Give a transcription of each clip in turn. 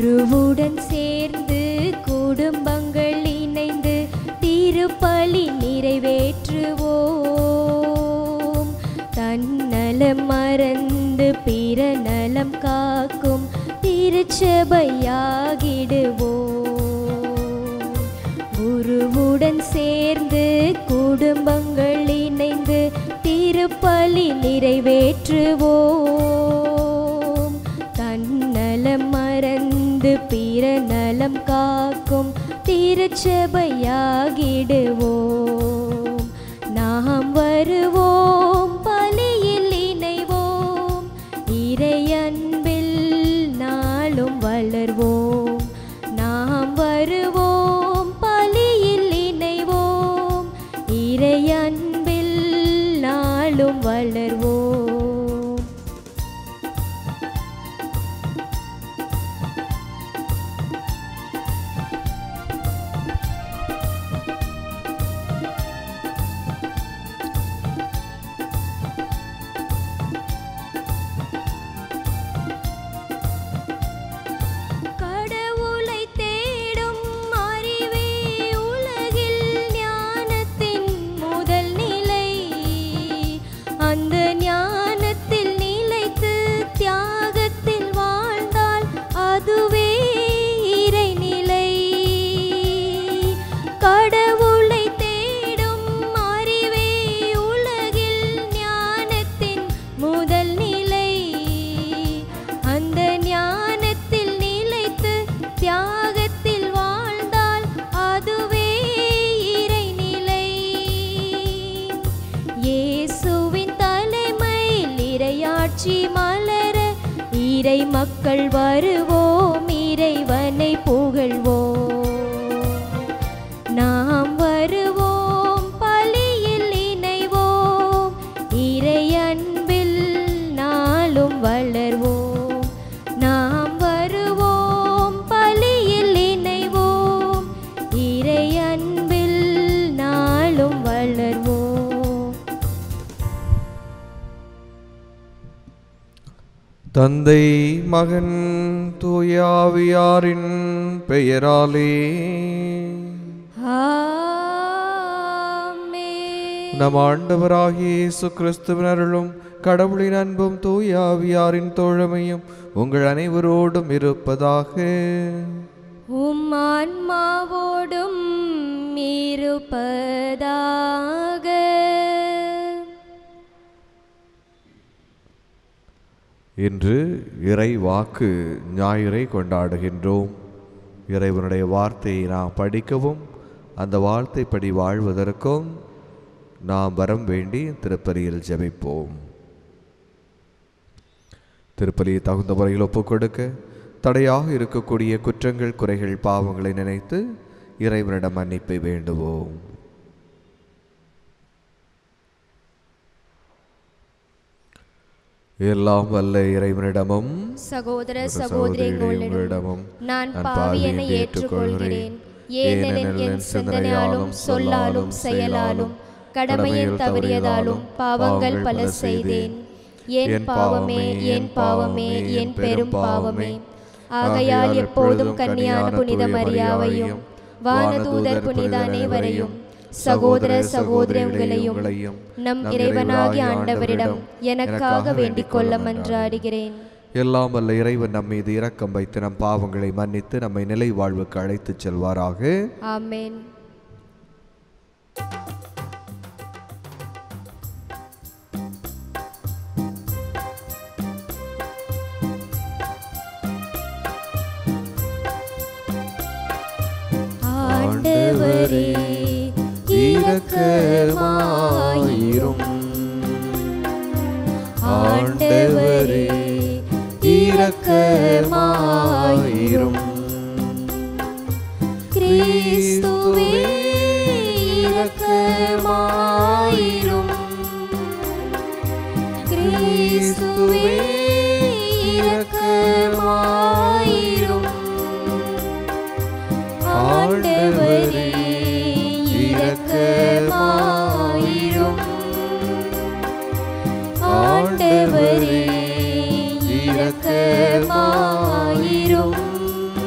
குருவுடன் சேர்ந்து குடும்பங்கள் இணைந்து திருப்பலி நிறைவேற்றுவோம் தன்னலம் மறந்து பிற நலம் காக்கும் திருச்சபையாகிடுவோம் குருவுடன் சேர்ந்து குடும்பங்கள் இணைந்து திருப்பலி நிறைவேற்றுவோம் தன்னலம் மறந்து பிற நலம் காக்கும் திருச்சபையாகிடுவோம் நாம் வருவோம் பலியில் இணைவோம் இறை அன்பில் நாளும் வளர்வோம் நாம் வருவோம் பலியில் இணைவோம் இறை அன்பில் நாளும் வளர்வோம் கடவுளை தேடும் அறிவே உலகில் ஞானத்தின் முதல் நிலை அந்த ஞானத்தில் நிலைத்து தியாகத்தில் வாழ்ந்தால் அதுவே இறைநிலை கடவுளை தேடும் அறிவே உலகில் ஞானத்தின் முதல் நிலை அந்த ஞானத்தில் நிலைத்து தியாகத்தில் வாழ்ந்தால் அதுவே இறைநிலை இயேசுவின் தலைமையில் இறையாட்சி மலர இறை மக்கள் வருவோம் இறைவனை புகழ்வோம் நாம் வருவோம் பலியில் இணைவோம் இறை அன்பில் நாளும் வளர்வோம் நாம் வருவோம் பலியில் இணைவோம் இறை அன்பில் நாளும் வளர்வோம் தந்தை மகன் தூயாவியாரின் பெயராலே ஆமென். நம் ஆண்டவராகிய இயேசு கிறிஸ்துவின் அருளும் கடவுளின் அன்பும் தூயாவியாரின் தோழமையும் உங்கள் அனைவரோடும் இருப்பதாக உம் ஆன்மாவோடும் இருப்பதாக இன்று இறை வாக்கு ஞாயிறை கொண்டாடுகின்றோம் இறைவனுடைய வார்த்தையை நாம் படிக்கவும் அந்த வார்த்தைப்படி வாழ்வதற்கும் நாம் வரம் வேண்டி திருப்பலியில் ஜெபிப்போம் திருப்பலியை தகுந்த முறையில் ஒப்புக் கொடுக்க தடையாக இருக்கக்கூடிய குற்றங்கள் குறைகள் பாவங்களை நினைத்து இறைவனிடம் மன்னிப்பை வேண்டுவோம் எல்லாம் வல்ல இறைவனிடமும் சகோதர ஒரு சகோதரிகளிடம் சகோதரிகளிடமும் நான் நான் பாவியனை பாவியனை ஏற்றுக்கொள்கிறேன் ஏற்றுக்கொள்கிறேன். ஏனெனில் என் சிந்தனையாலும் சொல்லாலும் செயலாலும் கடமையில் தவறியதாலும் பாவங்கள் பல செய்தேன் என் பாவமே என் பாவமே என் பெரும் பாவமே ஆகையால் எப்போதும் கன்னியான புனித மரியாவையும் வானதூதர் புனித அனைவரையும் சகோதர சகோதரிகளையும் நம் இறைவனாகிய ஆண்டவரிடம் எனக்காக வேண்டிக் கொள்ள மன்றாடுகிறேன் எல்லாம் வல்ல இறைவன் நம் மீது இரக்கம் வைத்து நம் பாவங்களை மன்னித்து நம்மை நிலை வாழ்வுக்கு அழைத்துச் செல்வாராக ஆமென் ஆண்டவரே இரக்கமாயிரும் ஆண்டவரே இரக்கமாயிரும் கிறிஸ்துவே இரக்கமாயிரும் கிறிஸ்துவே இரக்கமாயிரும் ஆண்டவரே இரக்கமாயிரும் ஆண்டவரே இரக்கமாயிரும்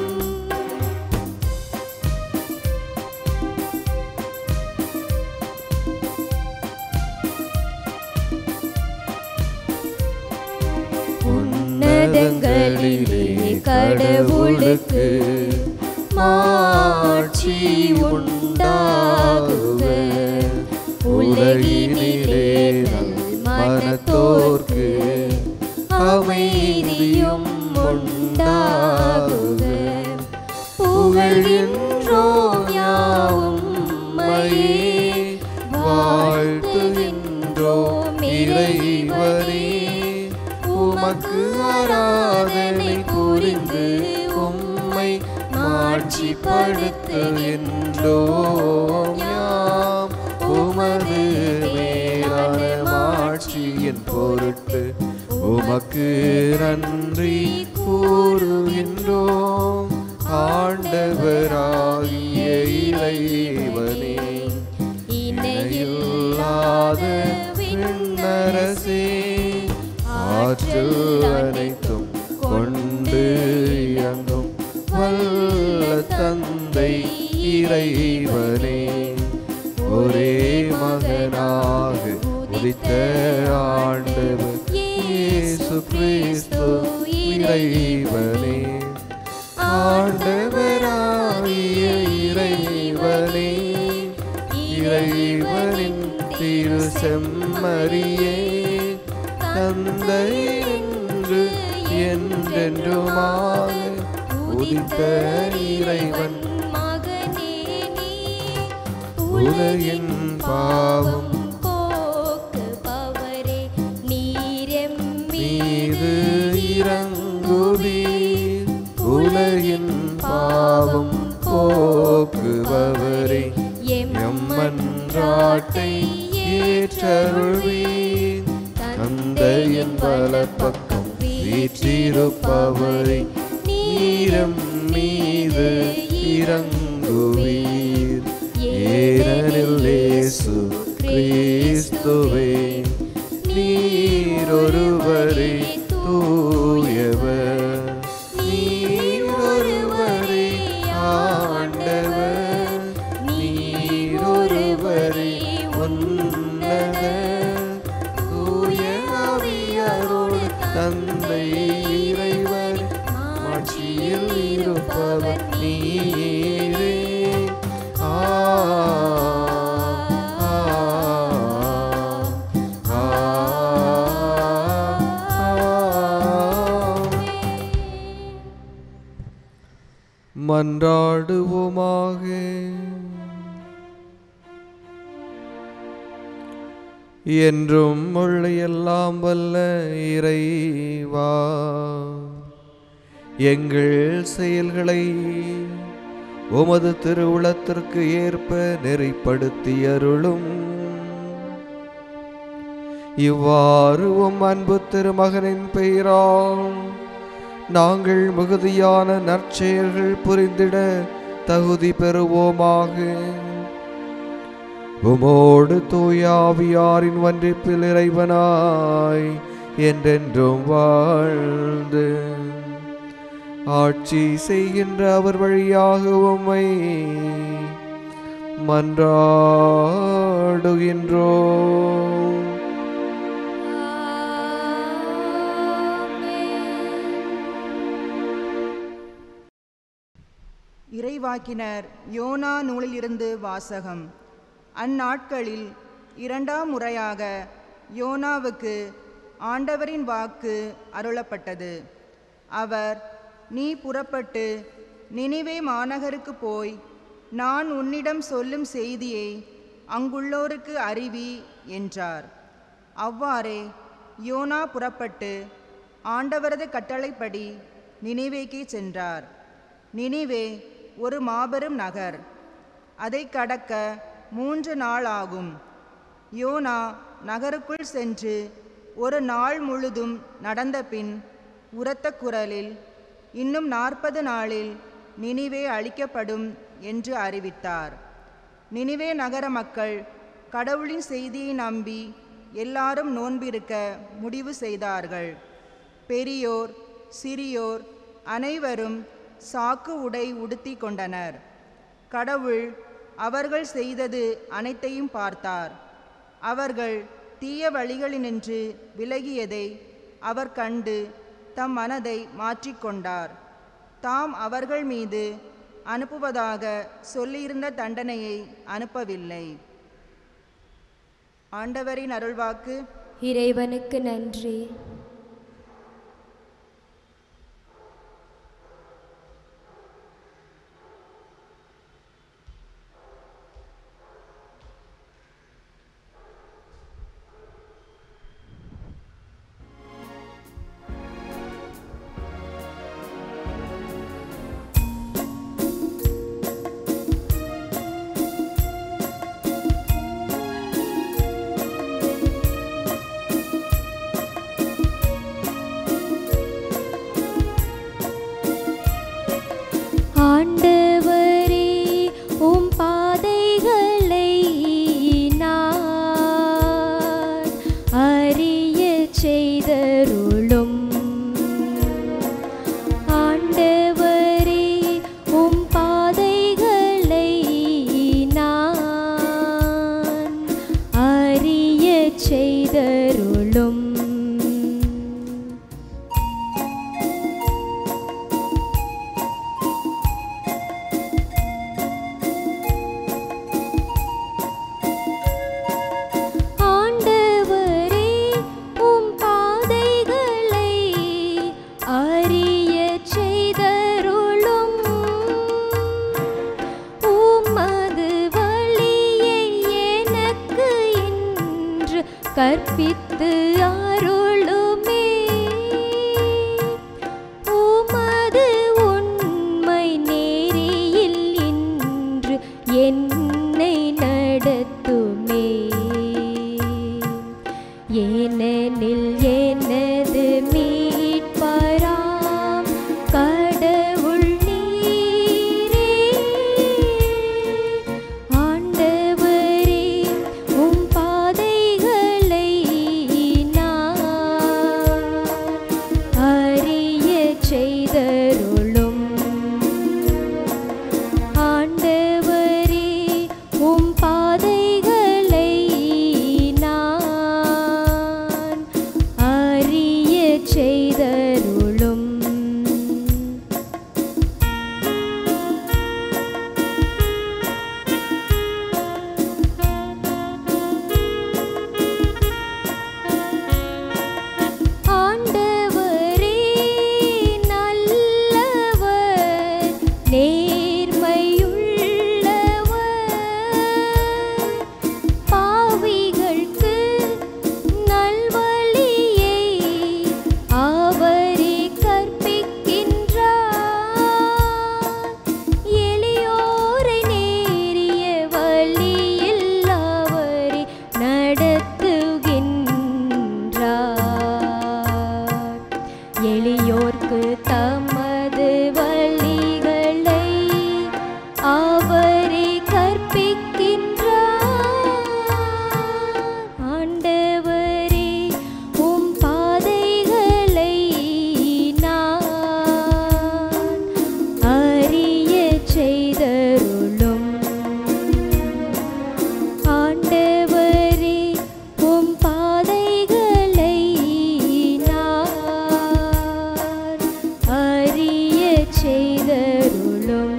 புகழிலே கடவுளுக்கு மாட்சி உண்டாகுக உலகினிலே நல் மனத்தோர்க்கு அமைதியும் உண்டாகுக புகழ்கின்றோம் யாவும் மையே வாழ்த்துகின்றோம் இறைவனே உமக்கு ஆராதனை புரிந்து உம்மை மாட்சிப்படுத்துகின்றோம் யாம் உமது மேலான மாட்சியின் பொருட்டு உமக்கு நன்றி கூறுகின்றோம் ஆண்டவராகிய இறைவனே இணையில்லாத விண்ணரசே ஆற்றல் அனைத்தும் கொண்டு இறங்கும் வல்ல தந்தை இறைவனே ஒரே மகனாக உதித்த ஆண்டவர் இயேசு கிறிஸ்து இறைவனே ஆண்டவராகிய இறைவனே இறைவனின் திரு செம்மறியே தந்தை என்று என்றென்றுமாக உதித்த இறைவன் மகனே நீ உலகின் பாவம் போக்குபவரே நீரெம் மீது இறங்குவீர் உலகின் பாவம் போக்குபவரே எம்மன்றாட்டை ஏற்றருள்வீர் தந்தையின் பலப்பக்கம் வீற்றிருப்பவரை நீரம் மீது இறங்குவீர் ஏனெனில் இயேசு கிறிஸ்துவே நீரொருவரே தூயவர் நீரொருவரே ஆண்டவர் நீரொருவரே உன்னத தூய ஆவியாரோடு தந்தை இறைவர் மாட்சியில் இருப்பவர் நீரே ஆ ஆ, ஆ, ஆ. மன்றாடுவோமாக என்றும் உள்ள எல்லாம் வல்ல இறைவா எங்கள் செயல்களை உமது திருவுளத்திற்கு ஏற்ப நெறிப்படுத்தி அருளும் இவ்வாறு உம் அன்பு திருமகனின் பெயரால் நாங்கள் மிகுதியான நற்செயல்கள் புரிந்திட தகுதி பெறுவோமாக உமோடு தூயாவியாரின் ஒன்றிப்பில் இறைவனாய் என்றென்றும் வாழ்ந்து ஆட்சி செய்கின்ற அவர் வழியாக உம்மை மன்றாடுகின்றோம் இறைவாக்கினர் யோனா நூலிலிருந்து வாசகம் அந்நாட்களில் இரண்டாம் முறையாக யோனாவுக்கு ஆண்டவரின் வாக்கு அருளப்பட்டது அவர் நீ புறப்பட்டு நினிவே மாநகருக்கு போய் நான் உன்னிடம் சொல்லும் செய்தியை அங்குள்ளோருக்கு அறிவி என்றார் அவ்வாறே யோனா புறப்பட்டு ஆண்டவரது கட்டளைப்படி நினிவேக்கு சென்றார் நினிவே ஒரு மாபெரும் நகர் அதை கடக்க மூன்று நாள் ஆகும் யோனா நகருக்குள் சென்று ஒரு நாள் முழுதும் நடந்த பின் உரத்த குரலில் இன்னும் நாற்பது நாளில் நினிவே அழிக்கப்படும் என்று அறிவித்தார் நினிவே நகர மக்கள் கடவுளின் செய்தியை நம்பி எல்லாரும் நோன்பிருக்க முடிவு செய்தார்கள் பெரியோர் சிறியோர் அனைவரும் சாக்கு உடை உடுத்தி கொண்டனர் கடவுள் அவர்கள் செய்தது அனைத்தையும் பார்த்தார் அவர்கள் தீய வழிகளினின்று விலகியதை அவர் கண்டு தம் மனதை மாற்றிக்கொண்டார் தாம் அவர்கள் மீது அனுப்புவதாக சொல்லியிருந்த தண்டனையை அனுப்பவில்லை ஆண்டவரின் அருள்வாக்கு இறைவனுக்கு நன்றி ஆண்டவரே உம் பாதைகளை நான் அறியச் செய்தருளும் ஆண்டவரே உம் பாதைகளை நான் அறியச் செய்தருளும் ஆண்டவரே உம் பாதைகளை அறியச் செய்தருளும் உமது வழியை எனக்கு இன்று கற்பித்து அருளுமே உமது உண்மை நேரியில் இன்று என்னை நடத்துமே ஏனெனில் எனது மீட்பராம் கடவுள் நீரே ஆண்டவரே உம் பாதைகளை நான் அறியச் செய்தருளும் ஆண்டவரே உம் பாதைகளை நான் அறியச் செய்தருளும் ஆண்டவரே நல்லவர் நேர்மையுள்ளவர் பாவிகளுக்கு நல்வழியை அவரே கற்பிக்கின்றார் எளியோரை நேரிய வழியில் அவரே நடத்துகின்றார் எளியோர்க்கு தமது வழிகளை அவரே கற்பிக்கின்றார் ஆண்டவரே உம் பாதைகளை நான் அறியச் செய்தருளும் ஆண்டவரே உம் பாதைகளை நான் அறியச் செய்தருளும்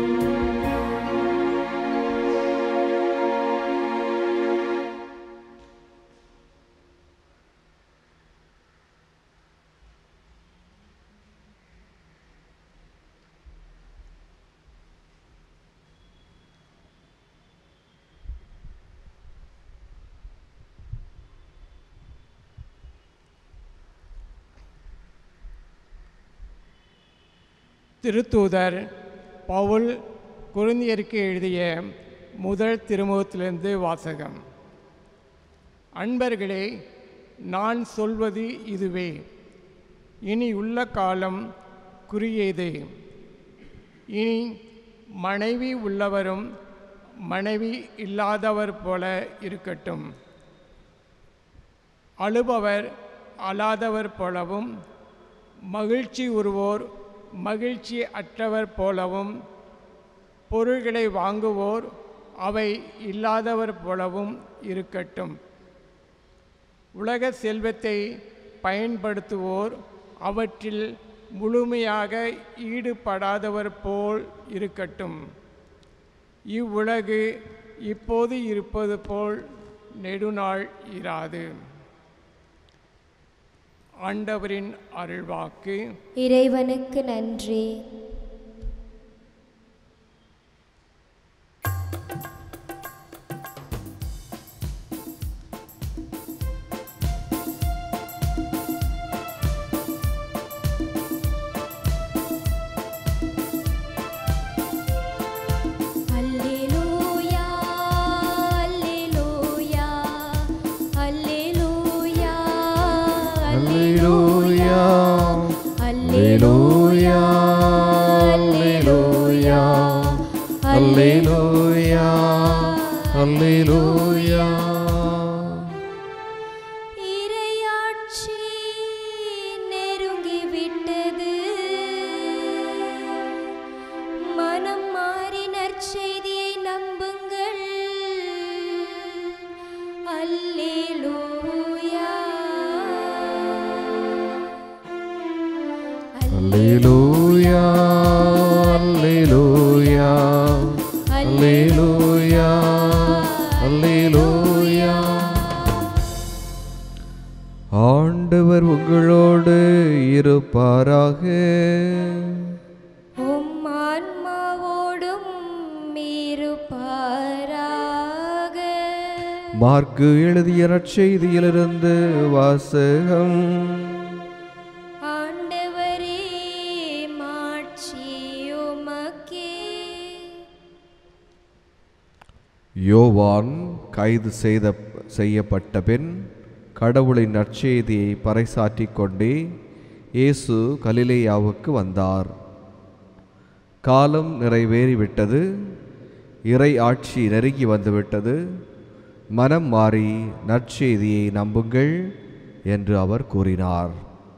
திருத்தூதர் பவுல் குருந்தியருக்கு எழுதிய முதல் திருமுகத்திலிருந்து வாசகம் அன்பர்களே நான் சொல்வது இதுவே இனி உள்ள காலம் குறியதே இனி மனைவி உள்ளவரும் மனைவி இல்லாதவர் போல இருக்கட்டும் அழுபவர் அழாதவர் போலவும் மகிழ்ச்சி உருவோர் மகிழ்ச்சி அற்றவர் போலவும் பொருள்களை வாங்குவோர் அவை இல்லாதவர் போலவும் இருக்கட்டும் உலக செல்வத்தை பயன்படுத்துவோர் அவற்றில் முழுமையாக ஈடுபடாதவர் போல் இருக்கட்டும் இவ்வுலகு இப்போது இருப்பது போல் நெடுநாள் இராது ஆண்டவரின் அருள்வாக்கு இறைவனுக்கு நன்றி அல்லேலூயா அல்லேலூயா அல்லேலூயா அல்லேலூயா அல்லேலூயா அல்லேலூயா அல்லேலூயா அல்லேலூயா இறையாட்சி நெருங்கி விட்டது மனம் மாறி நற்செய்தியை நம்புங்கள் அல்லேலூயா அல்லேலூயா அல்லேலூயா அல்லேலூயா அல்லேலூயா ஆண்டவர் உங்களோடு இருப்பாராக உம் ஆன்மாவோடும் இருப்பாராக மார்க்கு எழுதிய நற்செய்தியிலிருந்து வாசகம் ஆண்டவரே மாட்சி உமக்கே யோவான் கைது செய்த செய்யப்பட்ட பின் கடவுளின் நற்செய்தியை பறைசாற்றிக் கொண்டே இயேசு கலிலேயாவுக்கு வந்தார் காலம் நிறைவேறிவிட்டது இறை ஆட்சி நெருங்கி வந்துவிட்டது மனம் மாறி நற்செய்தியை நம்புங்கள் என்று அவர் கூறினார்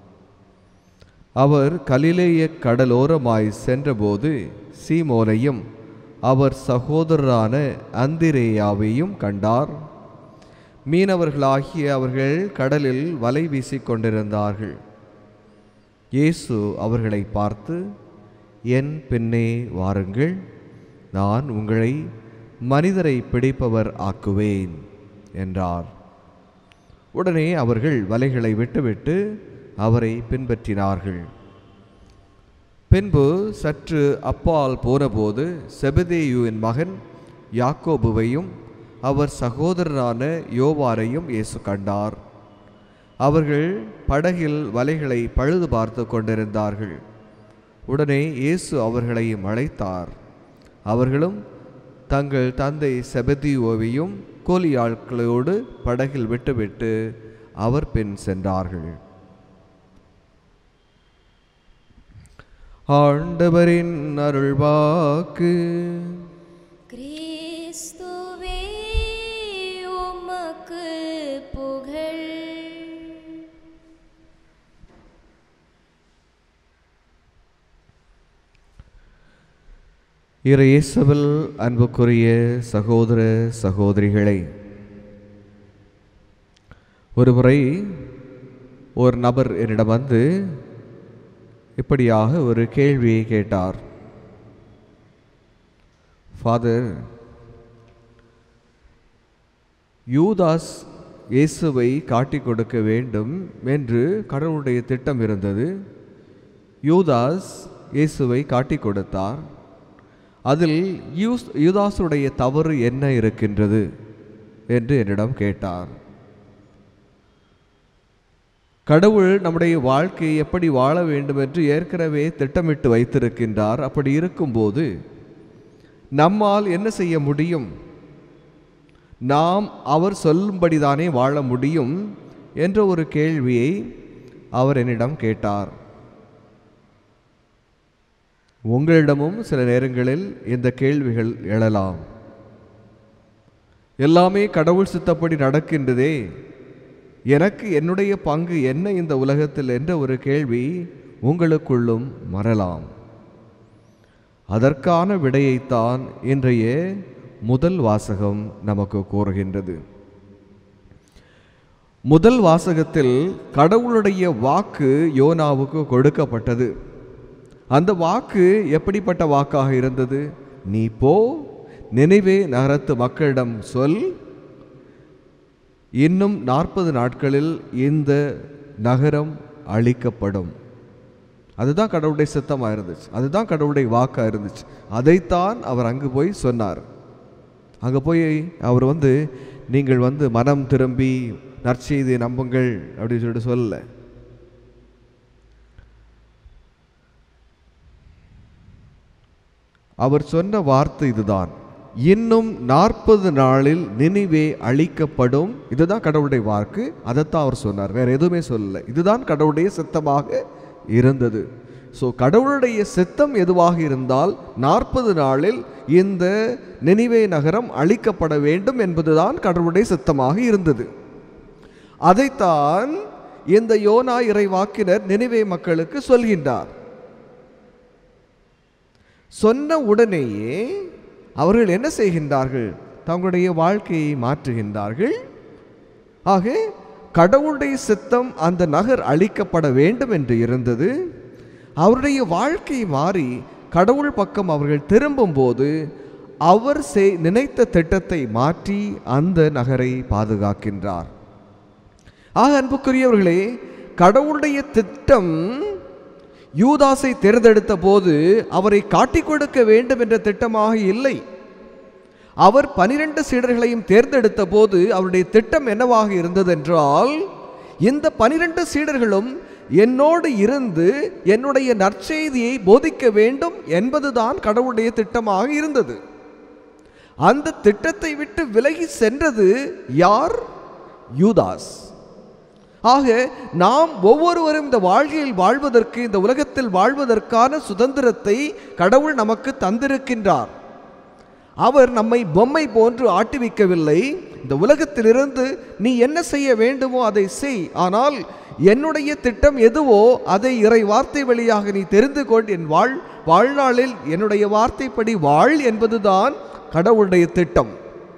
அவர் கலிலேய கடலோரமாய் சென்றபோது சீமோனையும் அவர் சகோதரரான அந்திரேயாவையும் கண்டார் மீனவர்களாகிய அவர்கள் கடலில் வலை வீசிக் கொண்டிருந்தார்கள் இயேசு அவர்களை பார்த்து என் பின்னே வாருங்கள் நான் உங்களை மனிதரை பிடிப்பவர் ஆக்குவேன் என்றார் உடனே அவர்கள் வலைகளை விட்டுவிட்டு அவரை பின்பற்றினார்கள் பின்பு சற்று அப்பால் போனபோது செபதேயுவின் மகன் யாக்கோபுவையும் அவர் சகோதரரான யோவாரையும் இயேசு கண்டார் அவர்கள் படகில் வலைகளை பழுது பார்த்து கொண்டிருந்தார்கள் உடனே இயேசு அவர்களையும் அழைத்தார் அவர்களும் தங்கள் தந்தை செபதியோவையும் கூலியாட்களோடு படகில் விட்டுவிட்டு அவர் பின் சென்றார்கள் ஆண்டவரின் அருள்வாக்கு கிறிஸ்துவே உமக்கு புகழ் இறை இயேசுவில் அன்புக்குரிய சகோதர சகோதரிகளே ஒரு முறை ஒரு நபர் என்னிடம் வந்து இப்படியாக ஒரு கேள்வியை கேட்டார் ஃபாதர் யூதாஸ் இயேசுவை காட்டிக் கொடுக்க வேண்டும் என்று கடவுளுடைய திட்டம் இருந்தது யூதாஸ் இயேசுவை காட்டிக் கொடுத்தார் அதில் யூஸ் யூதாசுடைய தவறு என்ன இருக்கின்றது என்று என்னிடம் கேட்டார் கடவுள் நம்முடைய வாழ்க்கையை எப்படி வாழ வேண்டும் என்று ஏற்கனவே திட்டமிட்டு வைத்திருக்கின்றார் அப்படி இருக்கும்போது நம்மால் என்ன செய்ய முடியும் நாம் அவர் சொல்லும்படிதானே வாழ முடியும் என்ற ஒரு கேள்வியை அவர் என்னிடம் கேட்டார் உங்களிடமும் சில நேரங்களில் இந்த கேள்விகள் எழலாம் எல்லாமே கடவுள் சித்தப்படி நடக்கின்றதே எனக்கு என்னுடைய பங்கு என்ன இந்த உலகத்தில் என்ற ஒரு கேள்வி உங்களுக்குள்ளும் மறலாம் அதற்கான விடையைத்தான் இன்றைய முதல் வாசகம் நமக்கு கூறுகின்றது முதல் வாசகத்தில் கடவுளுடைய வாக்கு யோனாவுக்கு கொடுக்கப்பட்டது அந்த வாக்கு எப்படிப்பட்ட வாக்காக இருந்தது நீ போ நினைவே நகரத்து மக்களிடம் சொல் இன்னும் நாற்பது நாட்களில் இந்த நகரம் அழிக்கப்படும் அதுதான் கடவுளுடைய சித்தமாக இருந்துச்சு அதுதான் கடவுளுடைய வாக்காக இருந்துச்சு அதைத்தான் அவர் அங்கு போய் சொன்னார் அங்கே போய் அவர் வந்து நீங்கள் வந்து மனம் திரும்பி நற்செய்தியை நம்புங்கள் அப்படின்னு சொல்லிட்டு சொல்லலை அவர் சொன்ன வார்த்தை இதுதான் இன்னும் நாற்பது நாளில் நினைவே அழிக்கப்படும் இதுதான் கடவுளுடைய வாக்கு அதைத்தான் அவர் சொன்னார் வேற எதுவுமே சொல்லல இதுதான் கடவுளுடைய சித்தமாக இருந்தது ஸோ கடவுளுடைய சித்தம் எதுவாக இருந்தால் நாற்பது நாளில் இந்த நினைவே நகரம் அழிக்கப்பட வேண்டும் என்பதுதான் கடவுளுடைய சித்தமாக இருந்தது அதைத்தான் இந்த யோனா இறைவாக்கினர் நினைவே மக்களுக்கு சொல்கின்றார் சொன்ன உடனேயே அவர்கள் என்ன செய்கின்றார்கள் தங்களுடைய வாழ்க்கையை மாற்றுகின்றார்கள் ஆக கடவுளுடைய சித்தம் அந்த நகர் அழிக்கப்பட வேண்டும் என்று இருந்தது அவருடைய வாழ்க்கை மாறி கடவுள் பக்கம் அவர்கள் திரும்பும்போது அவர் செய் நினைத்த திட்டத்தை மாற்றி அந்த நகரை பாதுகாக்கின்றார் ஆக அன்புக்குரியவர்களே கடவுளுடைய திட்டம் யூதாஸை தேர்ந்தெடுத்த போது அவரை காட்டிக் கொடுக்க வேண்டும் என்ற திட்டமாக இல்லை அவர் பனிரெண்டு சீடர்களையும் தேர்ந்தெடுத்த போது அவருடைய திட்டம் என்னவாக இருந்ததென்றால் இந்த பனிரெண்டு சீடர்களும் என்னோடு இருந்து என்னுடைய நற்செய்தியை போதிக்க வேண்டும் என்பதுதான் கடவுளுடைய திட்டமாக இருந்தது அந்த திட்டத்தை விட்டு விலகி சென்றது யார் யூதாஸ் ஆக நாம் ஒவ்வொருவரும் இந்த வாழ்க்கையில் வாழ்வதற்கு இந்த உலகத்தில் வாழ்வதற்கான சுதந்திரத்தை கடவுள் நமக்கு தந்திருக்கின்றார் அவர் நம்மை பொம்மை போன்று ஆட்டுவிக்கவில்லை இந்த உலகத்திலிருந்து நீ என்ன செய்ய வேண்டுமோ அதை செய் ஆனால் என்னுடைய திட்டம் எதுவோ அதை இறை வார்த்தை வழியாக நீ தெரிந்து கொண்டு என் வாழ் வாழ்நாளில் என்னுடைய வார்த்தைப்படி வாழ் என்பதுதான் கடவுளுடைய திட்டம்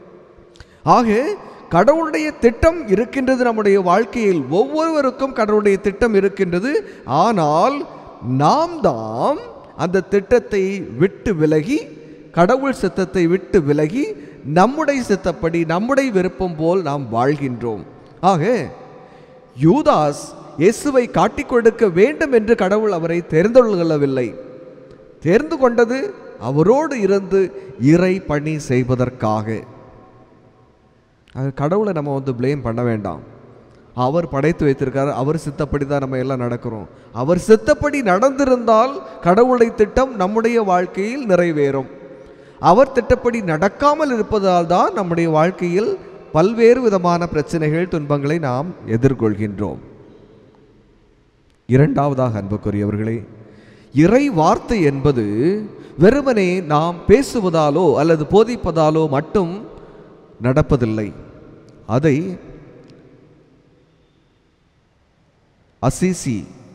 ஆக கடவுளுடைய திட்டம் இருக்கின்றது நம்முடைய வாழ்க்கையில் ஒவ்வொருவருக்கும் கடவுளுடைய திட்டம் இருக்கின்றது ஆனால் நாம் தான் அந்த திட்டத்தை விட்டு விலகி கடவுள் சித்தத்தை விட்டு விலகி நம்முடைய சித்தப்படி நம்முடைய விருப்பம் போல் நாம் வாழ்கின்றோம் ஆக யூதாஸ் இயேசுவை காட்டிக் கொடுக்க வேண்டும் என்று கடவுள் அவரை தெரிந்து கொள்ளவில்லை தெரிந்து கொண்டது அவரோடு இருந்து இறை பணி செய்வதற்காக அது கடவுளை நம்ம வந்து ப்ளேம் பண்ண வேண்டாம் அவர் படைத்து வைத்திருக்கார் அவர் சித்தப்படி தான் நம்ம எல்லாம் நடக்கிறோம் அவர் சித்தப்படி நடந்திருந்தால் கடவுளுடைய திட்டம் நம்முடைய வாழ்க்கையில் நிறைவேறும் அவர் திட்டப்படி நடக்காமல் இருப்பதால் தான் நம்முடைய வாழ்க்கையில் பல்வேறு விதமான பிரச்சனைகள் துன்பங்களை நாம் எதிர்கொள்கின்றோம் இரண்டாவதாக அன்புக்குரியவர்களே இறை வார்த்தை என்பது வெறுமனே நாம் பேசுவதாலோ அல்லது போதிப்பதாலோ மட்டும் நடப்பதில்லை அதை அசிசி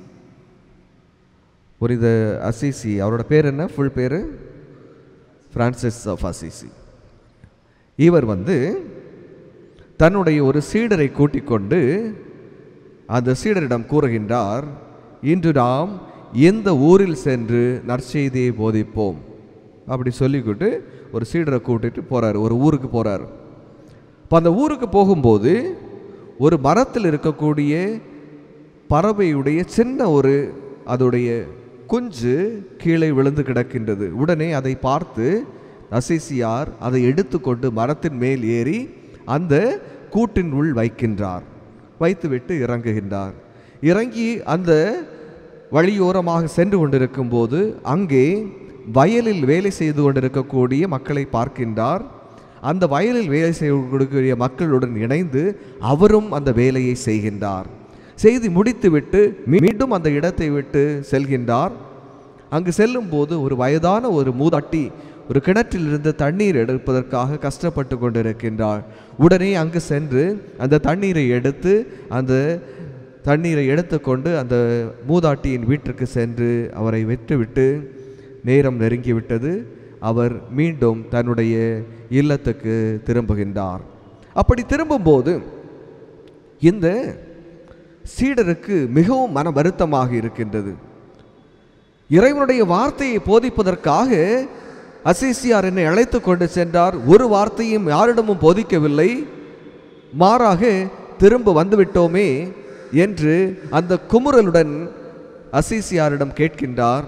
ஒரு இது அசிசி அவரோட பேர் என்ன ஃபுல் பேர் பிரான்சிஸ் ஆஃப் அசிசி இவர் வந்து தன்னுடைய ஒரு சீடரை கூட்டிக் கொண்டு அந்த சீடரிடம் கூறுகின்றார் இன்று நாம் எந்த ஊரில் சென்று நற்செய்தியை போதிப்போம் அப்படி சொல்லிக்கிட்டு ஒரு சீடரை கூட்டிட்டு போறார் ஒரு ஊருக்கு போறார் இப்போ அந்த ஊருக்கு போகும்போது ஒரு மரத்தில் இருக்கக்கூடிய பறவையுடைய சின்ன ஒரு அதோடைய குஞ்சு கீழே விழுந்து கிடக்கின்றது உடனே அதை பார்த்து அசிசியார் அதை எடுத்துக்கொண்டு மரத்தின் மேல் ஏறி அந்த கூட்டின் உள் வைக்கின்றார் வைத்துவிட்டு இறங்குகின்றார் இறங்கி அந்த வழியோரமாக சென்று கொண்டிருக்கும் போது அங்கே வயலில் வேலை செய்து கொண்டிருக்கக்கூடிய மக்களை பார்க்கின்றார் அந்த வயலில் வேலை செய்து கொடுக்கக்கூடிய மக்களுடன் இணைந்து அவரும் அந்த வேலையை செய்கின்றார் செய்து முடித்துவிட்டு மீண்டும் அந்த இடத்தை விட்டு செல்கின்றார் அங்கு செல்லும்போது ஒரு வயதான ஒரு மூதாட்டி ஒரு கிணற்றிலிருந்து தண்ணீர் எடுப்பதற்காக கஷ்டப்பட்டு கொண்டிருக்கின்றார் உடனே அங்கு சென்று அந்த தண்ணீரை எடுத்து அந்த தண்ணீரை எடுத்துக்கொண்டு அந்த மூதாட்டியின் வீட்டிற்கு சென்று அவரை விட்டுவிட்டு நேரம் நெருங்கிவிட்டது அவர் மீண்டும் தன்னுடைய இல்லத்துக்கு திரும்புகின்றார் அப்படி திரும்பும்போது இந்த சீடருக்கு மிகவும் மன வருத்தமாக இருக்கின்றது இறைவனுடைய வார்த்தையை போதிப்பதற்காக அசிசியார் என்னை அழைத்து கொண்டு சென்றார் ஒரு வார்த்தையும் யாரிடமும் போதிக்கவில்லை மாறாக திரும்ப வந்துவிட்டோமே என்று அந்த குமுறலுடன் அசிசியாரிடம் கேட்கின்றார்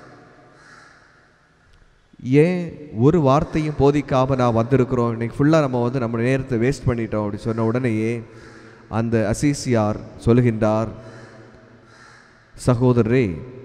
ஏன் ஒரு வார்த்தையும் போதிக்காம நான் வந்திருக்கிறோம் இன்னைக்கு ஃபுல்லாக நம்ம வந்து நம்ம நேரத்தை வேஸ்ட் பண்ணிட்டோம் அப்படி சொன்ன உடனேயே அந்த அசிசியார் சொல்கின்றார் சகோதரரே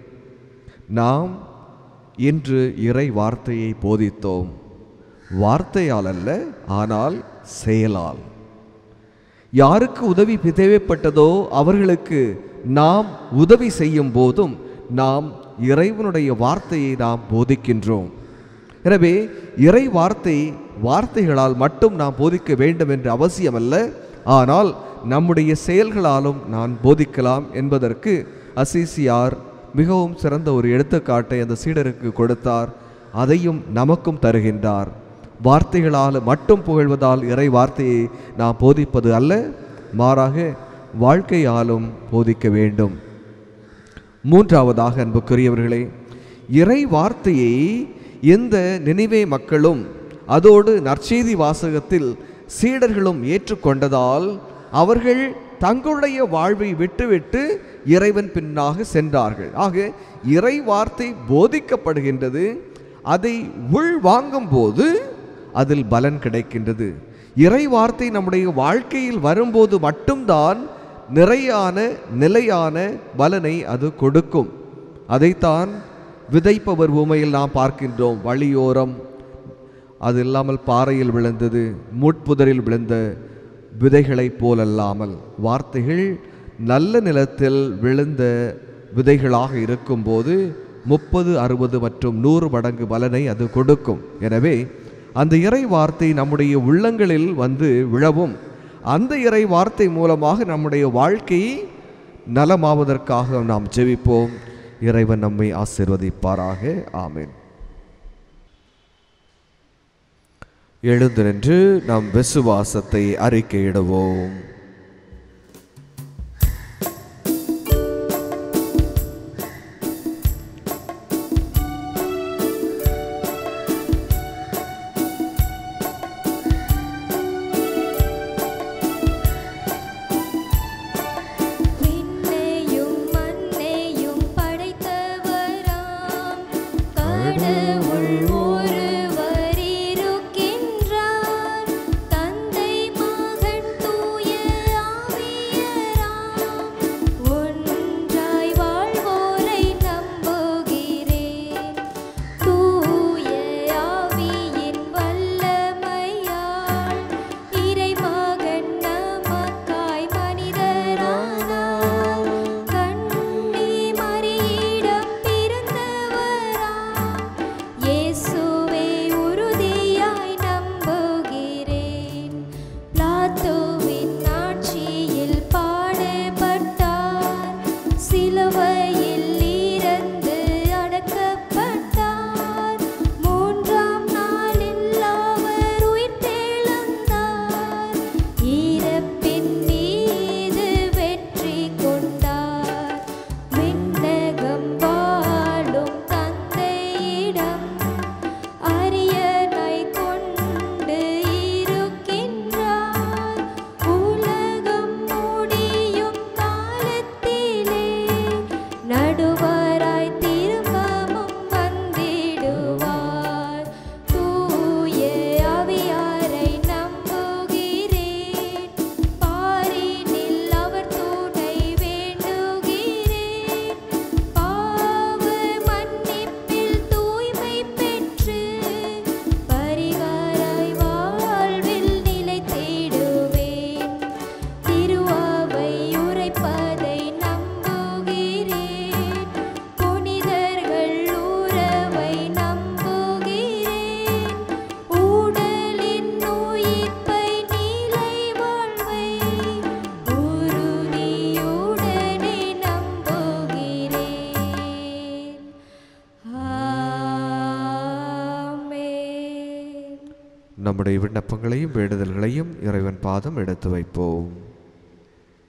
நாம் இன்று இறை வார்த்தையை போதித்தோம் வார்த்தையால் அல்ல ஆனால் செயலால் யாருக்கு உதவி தேவைப்பட்டதோ அவர்களுக்கு நாம் உதவி செய்யும் போதும் நாம் இறைவனுடைய வார்த்தையை நாம் போதிக்கின்றோம் எனவே இறை வார்த்தை வார்த்தைகளால் மட்டும் நாம் போதிக்க வேண்டும் என்று அவசியமல்ல ஆனால் நம்முடைய செயல்களாலும் நான் போதிக்கலாம் என்பதற்கு அசிசியார் மிகவும் சிறந்த ஒரு எடுத்துக்காட்டை அந்த சீடருக்கு கொடுத்தார் அதையும் நமக்கும் தருகின்றார் வார்த்தைகளால் மட்டும் புகழ்வதால் இறை வார்த்தையை நாம் போதிப்பது அல்ல மாறாக வாழ்க்கையாலும் போதிக்க வேண்டும் மூன்றாவதாக அன்புக்குரியவர்களே இறை வார்த்தையை எந்த நினைவே மக்களும் அதோடு நற்செய்தி வாசகத்தில் சீடர்களும் ஏற்றுக்கொண்டதால் அவர்கள் தங்களுடைய வாழ்வை விட்டுவிட்டு இறைவன் பின்னாக சென்றார்கள் ஆக இறை வார்த்தை போதிக்கப்படுகின்றது அதை உள் வாங்கும்போது அதில் பலன் கிடைக்கின்றது இறை வார்த்தை நம்முடைய வாழ்க்கையில் வரும்போது மட்டும்தான் நிறையான நிலையான பலனை அது கொடுக்கும் அதைத்தான் விதைப்பவர் உமையில் நாம் பார்க்கின்றோம் வழியோரம் அது இல்லாமல் பாறையில் விழுந்தது முட்புதரில் விழுந்த விதைகளைப் போலல்லாமல் வார்த்தைகள் நல்ல நிலத்தில் விழுந்த விதைகளாக இருக்கும்போது முப்பது அறுபது மற்றும் நூறு மடங்கு பலனை அது கொடுக்கும் எனவே அந்த இறை வார்த்தை நம்முடைய உள்ளங்களில் வந்து விழவும் அந்த இறை வார்த்தை மூலமாக நம்முடைய வாழ்க்கை நலமாவதற்காக நாம் ஜெபிப்போம் இறைவன் நம்மை ஆசிர்வதிப்பாராக ஆமென் எழுந்து நின்று நம் விசுவாசத்தை அறிக்கையிடுவோம் விண்ணையும் மண்ணையும் படைத்தவராம் கடவுள் ஒருவர் இருக்கின்றார் தந்தை மகன் தூய ஆவியராம் ஒன்றாய் வாழ்வோரை நம்புகிறேன் தூய ஆவியின் வல்லமையால் இறைமகன் நமக்காய் மனிதரானார் கண்ணி மரியிடம் பிறந்தவராம் இயேசுவை உறுதியாய் நம்புகிறேன் பிளாத்தோவின் ஆட்சியில் பாடுபட்டார் சிலுவையில் இறந்து அடக்கப்பட்டார் மூன்றாம் நாளில் அவர் உயிர்த்தெழுந்தார் இறப்பின் மீது வெற்றி கொண்டார் விண்ணகம் வாழும் தந்தையிடம் அரியணை கொண்டு இருக்கின்றார் உலகம் முடியும் காலத்திலே நடுவராய் திரும்பவும் வந்திடுவார் தூய ஆவியாரை நம்புகிறேன் பாரினில் அவர் துணை வேண்டுகிறேன் பாவ மன்னிப்பில் தூய்மை பெற்று பரிகாராய் வாழ்வில் நிலைத்திடுவேன் திருவாவை உரைப்பதை நம்புகிறேன் புனிதர்கள் உறவை நம்புகிறேன் உடலின் உயிர்ப்பை நிலை வாழ்வை உறுதியுடனே நம்புகிறேன் ஆமென் நம்முடைய விண்ணப்பங்களையும் வேண்டுதல்களையும் இறைவன் பாதம் எடுத்து வைப்போம்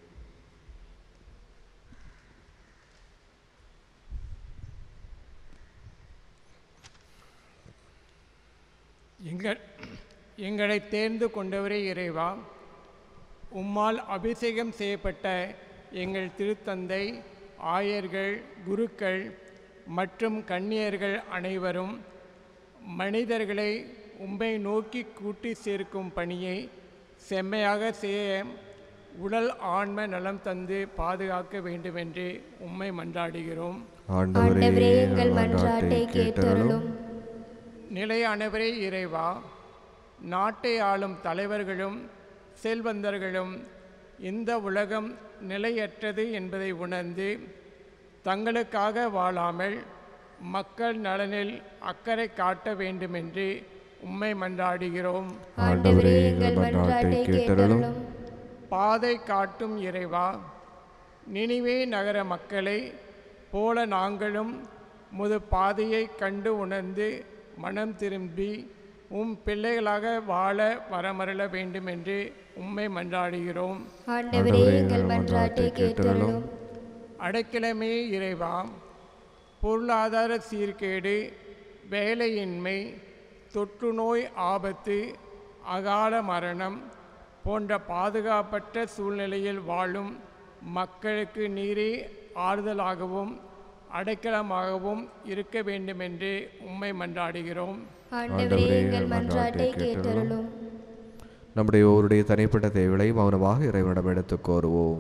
எங்களை தேர்ந்து கொண்டவரே இறைவா உம்மால் அபிஷேகம் செய்யப்பட்ட எங்கள் திருத்தந்தை ஆயர்கள் குருக்கள் மற்றும் கன்னியர்கள் அனைவரும் மனிதர்களை உம்மை நோக்கி கூட்டி சேர்க்கும் பணியை செம்மையாக செய்ய உடல் ஆன்ம நலம் தந்து பாதுகாக்க வேண்டுமென்று உம்மை மன்றாடுகிறோம் ஆண்டவரே எங்கள் மன்றாட்டை கேட்டருளும் நிலையானவரே இறைவா நாட்டை ஆளும் தலைவர்களும் செல்வந்தர்களும் இந்த உலகம் நிலையற்றது என்பதை உணர்ந்து தங்களுக்காக வாழாமல் மக்கள் நலனில் அக்கறை காட்ட வேண்டுமென்று உம்மை மன்றாடுகிறோம் ஆண்டவரே எங்கள் மன்றாட்டை கேட்டருளும் பாதை காட்டும் இறைவா நினிவே நகர மக்களை போல நாங்களும் முது பாதையை கண்டு உணர்ந்து மனம் திரும்பி உம் பிள்ளைகளாக வாழ வரமருள வேண்டும் என்று உம்மை மன்றாடுகிறோம் ஆண்டவரே எங்கள் மன்றாட்டை கேட்டருளும் அடைக்கிழமே இறைவா பொருளாதார சீர்கேடு வேலையின்மை தொற்று நோய் ஆபத்து அகால மரணம் போன்ற பாதுகாப்பற்ற சூழ்நிலையில் வாழும் மக்களுக்கு நீரே ஆறுதலாகவும் அடைக்கலமாகவும் இருக்க வேண்டுமென்று உம்மை மன்றாடுகிறோம் ஆண்டவரே எங்கள் மன்றாட்டை கேட்டருளும் நம்முடைய ஒருடைய தனிப்பட்ட தேவைகளை மௌனமாக இறைவனிடம் எடுத்துக் கோருவோம்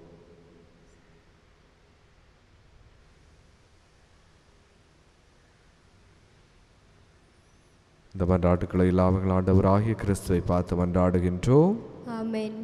இந்த மன்றாட்டுக்களை இல்லாமல் ஆண்டவராகிய கிறிஸ்துவை பார்த்து மன்றாடுகின்றோம் ஆமென்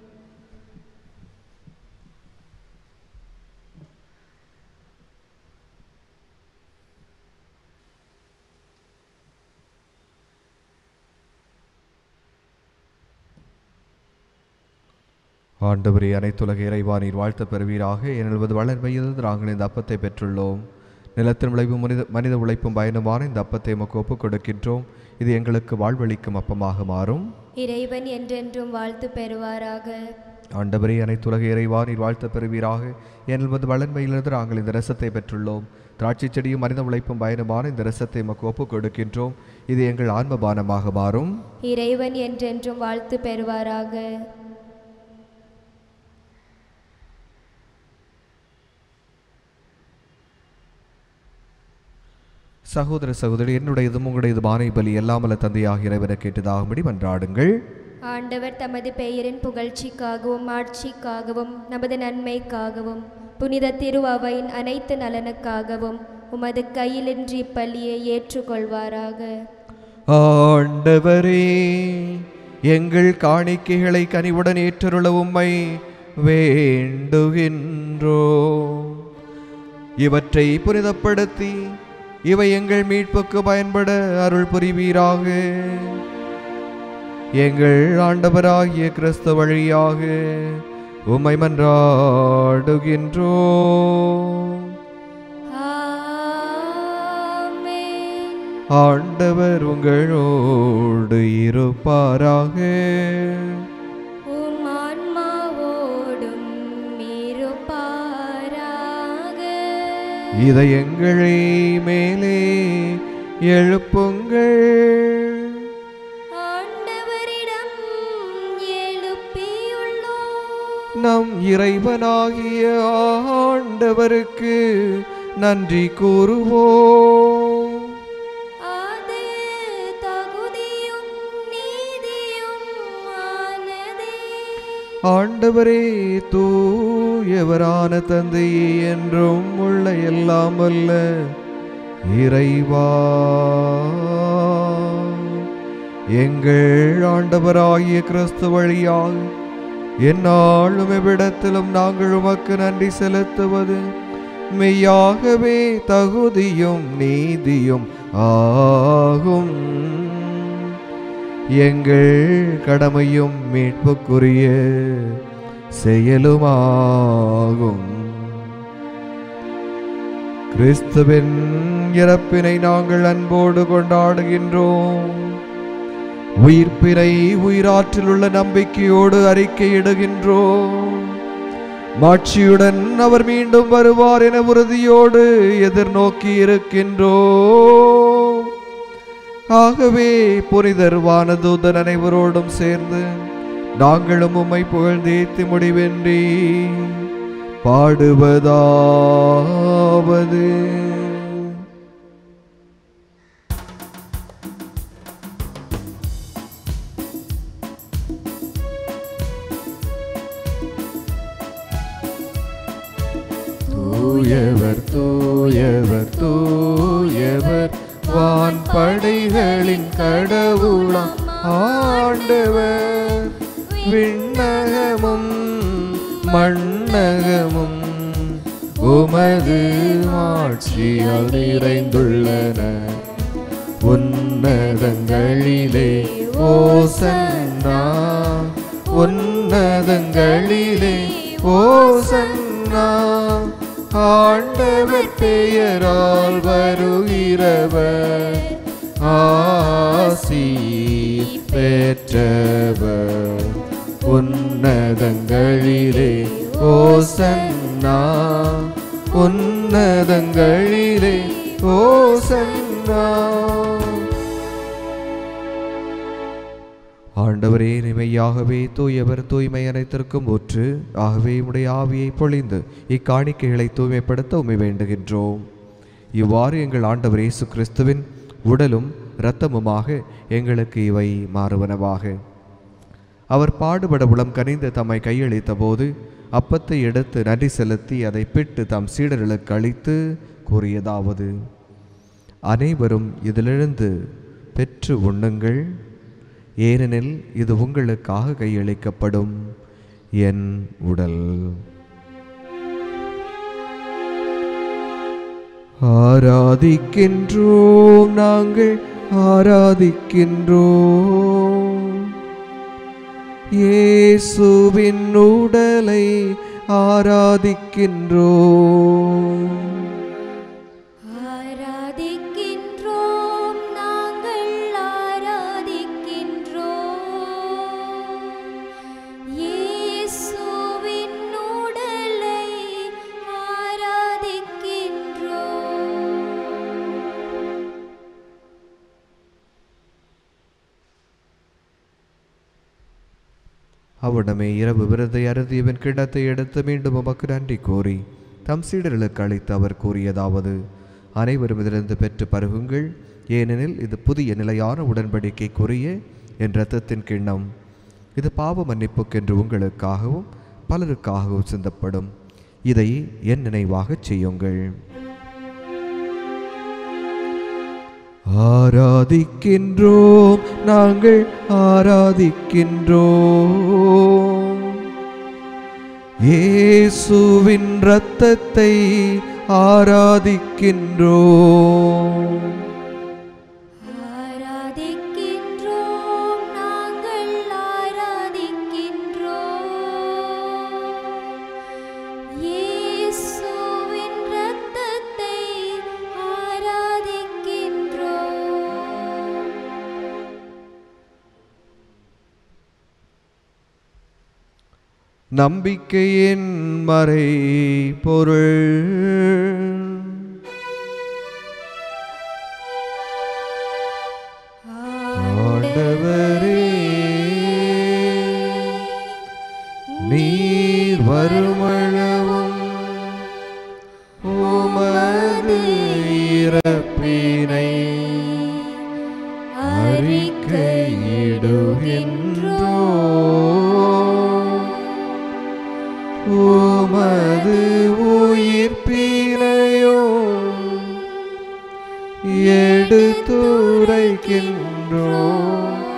ஆண்டவரே அனைத்துலக இறைவா நீர் வாழ்த்த பெறுவீராக எனது வளர்மையில் நாங்கள் இந்த அப்பத்தை பெற்றுள்ளோம் நிலத்தின் விளைவும் மனித மனித உழைப்பும் பயனுமான இந்த அப்பத்தை எமக்கு ஒப்புக் கொடுக்கின்றோம் இது எங்களுக்கு வாழ்வளிக்கும் அப்பமாக மாறும் இறைவன் என்றென்றும் வாழ்த்து பெறுவாராக ஆண்டவரே அனைத்துலக இறைவா நீர் வாழ்த்த பெறுவீராக எனது வளர்மையிலிருந்து நாங்கள் இந்த ரசத்தை பெற்றுள்ளோம் திராட்சை செடியும் மனித உழைப்பும் பயனுமான இந்த ரசத்தை எமக்கு ஒப்புக் கொடுக்கின்றோம் இது எங்கள் ஆன்மபானமாக மாறும் இறைவன் என்றென்றும் வாழ்த்து பெறுவாராக சகோதர சகோதரி என்னுடையதும் உங்களுடையது பானை பலி எல்லாமல்ல தந்தையாக இறைவனை கேட்டதாகும்படி மன்றாடுங்கள் ஆண்டவர் தமது பெயரின் புகழ்ச்சிக்காகவும் ஆட்சிக்காகவும் நமது நன்மைக்காகவும் புனித திருவவையின் அனைத்து நலனுக்காகவும் உமது கையிலின்றி இப்பள்ளியை ஏற்றுக்கொள்வாராக ஆண்டவரே எங்கள் காணிக்கைகளை கனிவுடன் ஏற்றருள உம்மை வேண்டுகின்றோ இவற்றை புனிதப்படுத்தி இவை எங்கள் மீட்புக்கு பயன்பட அருள் புரிவீராக எங்கள் ஆண்டவராகிய கிறிஸ்து வழியாக உம்மை மன்றாடுகின்றோ ஆமென். ஆண்டவர் உங்களோடு இருப்பாராக உம் ஆன்மாவோடும் இருப்பாராக இதயங்களை மேலே எழுப்புங்கள் ஆண்டவரிடம் எழுப்பியுள்ளோம் நம் இறைவனாகிய ஆண்டவருக்கு நன்றி கூறுவோம் அது தகுதியும் நீதியும் ஆனதே ஆண்டவரே தூயவரான தந்தையே என்றும் உள்ள எல்லாம் வல்ல இறைவா எங்கள் ஆண்டவராகிய கிறிஸ்து வழியாக எந்நாளும் எவ்விடத்திலும் நாங்கள் உமக்கு நன்றி செலுத்துவது மெய்யாகவே தகுதியும் நீதியும் ஆகும் எங்கள் கடமையும் மீட்புக்குரிய செயலுமாகும் கிறிஸ்துவின் இறப்பினை நாங்கள் அன்போடு கொண்டாடுகின்றோம் உயிர்ப்பினை உயிராற்றில் உள்ள நம்பிக்கையோடு அறிக்கையிடுகின்றோம் மாட்சியுடன் அவர் மீண்டும் வருவார் என உறுதியோடு எதிர்நோக்கி இருக்கின்றோம் ஆகவே புனிதர் வானதூதன் அனைவரோடும் சேர்ந்து நாங்களும் உம்மை புகழ்ந்தேத்தி முடிவென்றி பாடுவதாவது தூயவர் தூயவர் தூயவர் வான் படைகளின் கடவுளாம் ஆண்டவர் விண்ணகமும் மண்ணகமும் உமது ஆட்சியால் நிறைந்துள்ளன உன்னதங்களிலே ஓசன்னா உன்னதங்களிலே ஓசன்னா ஆண்டவர் பெயரால் வருகிறவர் ஆசி பெற்றவர் உன்னதங்களிலே ஓசன்னா உன்னதங்களிலே ஓசன்னா ஆண்டவரே நிமையாகவே தூயவர் தூய்மை அனைத்திற்கும் ஊற்று ஆகவே உடைய ஆவியை பொழிந்து இக்காணிக்கைகளை தூய்மைப்படுத்த உமை வேண்டுகின்றோம் இவ்வாறு எங்கள் ஆண்டவர் இயேசு கிறிஸ்துவின் உடலும் இரத்தமுமாக எங்களுக்கு இவை மாறுவனவாக அவர் பாடுபட உளம் கனிந்து தம்மை கையளித்த போது அப்பத்தை எடுத்து நன்றி செலுத்தி அதை பிட்டு தம் சீடர்களுக்கு அளித்து கூறியதாவது அனைவரும் இதிலிருந்து பெற்று உண்ணுங்கள் ஏனெனில் இது உங்களுக்காக கையளிக்கப்படும் என் உடல் ஆராதிக்கின்றோம் நாங்கள் ஆராதிக்கின்றோம் இயேசுவின் உடலை ஆராதிக்கின்றோம் ஆராதிக்கின்றோம் நாங்கள் ஆராதிக்கின்றோம் இயேசுவின் உடலை ஆராதிக்கின்றோம் அவ்விடமே இரவு விருதை அருந்தியவன் கிண்ணத்தை எடுத்து மீண்டும் உமக்கு நன்றி கூறி தம் சீடர்களுக்கு அளித்து அவர் கூறியதாவது அனைவரும் இதிலிருந்து பெற்று பருகுங்கள் ஏனெனில் இது புதிய நிலையான உடன்படிக்கைக்குரிய என் இரத்தத்தின் கிண்ணம் இது பாவ மன்னிப்புக்கென்று உங்களுக்காகவும் பலருக்காகவும் சிந்தப்படும் இதை என் நினைவாகச் செய்யுங்கள் ஆராதிக்கின்றோம் நாங்கள் ஆராதிக்கின்றோம் இயேசுவின் இரத்தத்தை ஆராதிக்கின்றோம் ஆராதிக்கின்றோம் நாங்கள் ஆராதிக்கின்றோம் இயேசுவின் இரத்தத்தை ஆராதிக்கின்றோம் நம்பிக்கையின் மறை பொருள் ஆண்டவரே நீர் வருமளவும் உமது இறப்பினை அறிக்கையிடுகின்றோம் உமது உயிர்ப்பினையும் எடுத்துரைக்கின்றோம்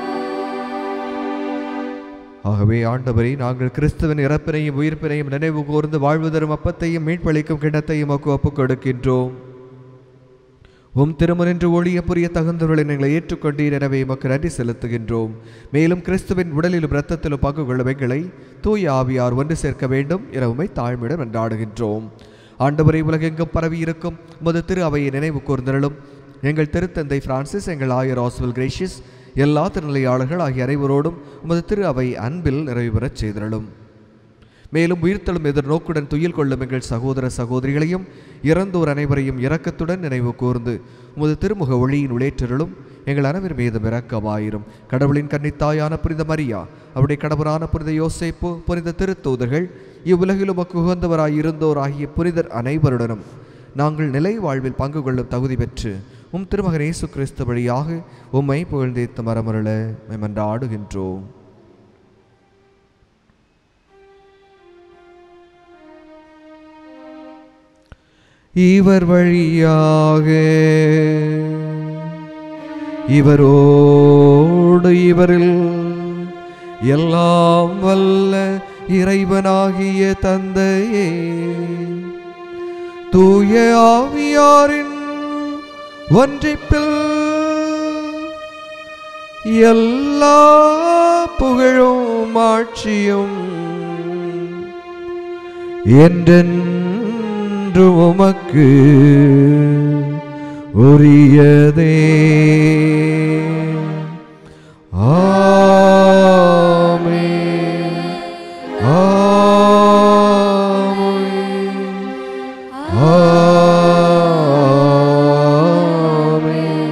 ஆகவே ஆண்டவரே நாங்கள் கிறிஸ்துவின் இறப்பினையும் உயிர்ப்பினையும் நினைவு கூர்ந்து வாழ்வு தரும் அப்பத்தையும் மீட்பளிக்கும் கிண்ணத்தையும் மக்கு ஒப்புக் கொடுக்கின்றோம் உம் திருமணின்று ஒளிய புரிய தகுந்தவர்களை எங்களை ஏற்றுக்கொண்டீர் எனவே எமக்கு நன்றி செலுத்துகின்றோம் மேலும் கிறிஸ்துவின் உடலிலும் இரத்தத்திலும் பங்கு கொள்ளும் எங்களை தூய ஆவியார் ஒன்று சேர்க்க வேண்டும் என உம்மை தாழ்மையுடன் என்றாடுகின்றோம் ஆண்டவரை உலகெங்கும் பரவி இருக்கும் உமது திரு அவையை நினைவு கூர்ந்தருளும் எங்கள் திருத்தந்தை பிரான்சிஸ் எங்கள் ஆயர் ஆஸ்வல் கிரேஷியஸ் எல்லா திருநிலையாளர்கள் ஆகிய அனைவரோடும் உமது திரு அவை அன்பில் நிறைவு பெறச் செய்திருளும் மேலும் உயிர்த்தெழும் எதிர்நோக்குடன் துயில் கொள்ளும் எங்கள் சகோதர சகோதரிகளையும் இறந்தோர் அனைவரையும் இரக்கத்துடன் நினைவு கூர்ந்து உமது திருமுக ஒளியின் உளேற்றலும் எங்கள் அனைவர் மீதும் இரக்கமாயிரும் கடவுளின் கன்னித்தாயான புனித மரியா அவருடைய கடவுளான புனித யோசேப்பு புனித திருத்தூதர்கள் இவ்வுலகில் உமக்கு உகந்தவராய் இருந்தோர் ஆகிய புனிதர் அனைவருடனும் நாங்கள் நிலை வாழ்வில் பங்கு கொள்ளும் தகுதி பெற்று உம் திருமகன் இயேசு கிறிஸ்து வழியாக உம்மை புகழ்ந்தேத்து மரமருள மன்றாடுகின்றோம் இவர் வழியாக இவரோடு இவரில் எல்லாம் வல்ல இறைவனாகிய தந்தையே தூய ஆவியாரின் ஒன்றிப்பில் எல்லா புகழும் ஆட்சியும் என்றென்று உமக்கு உரியதே ஆமென் ஆமென் ஆமென்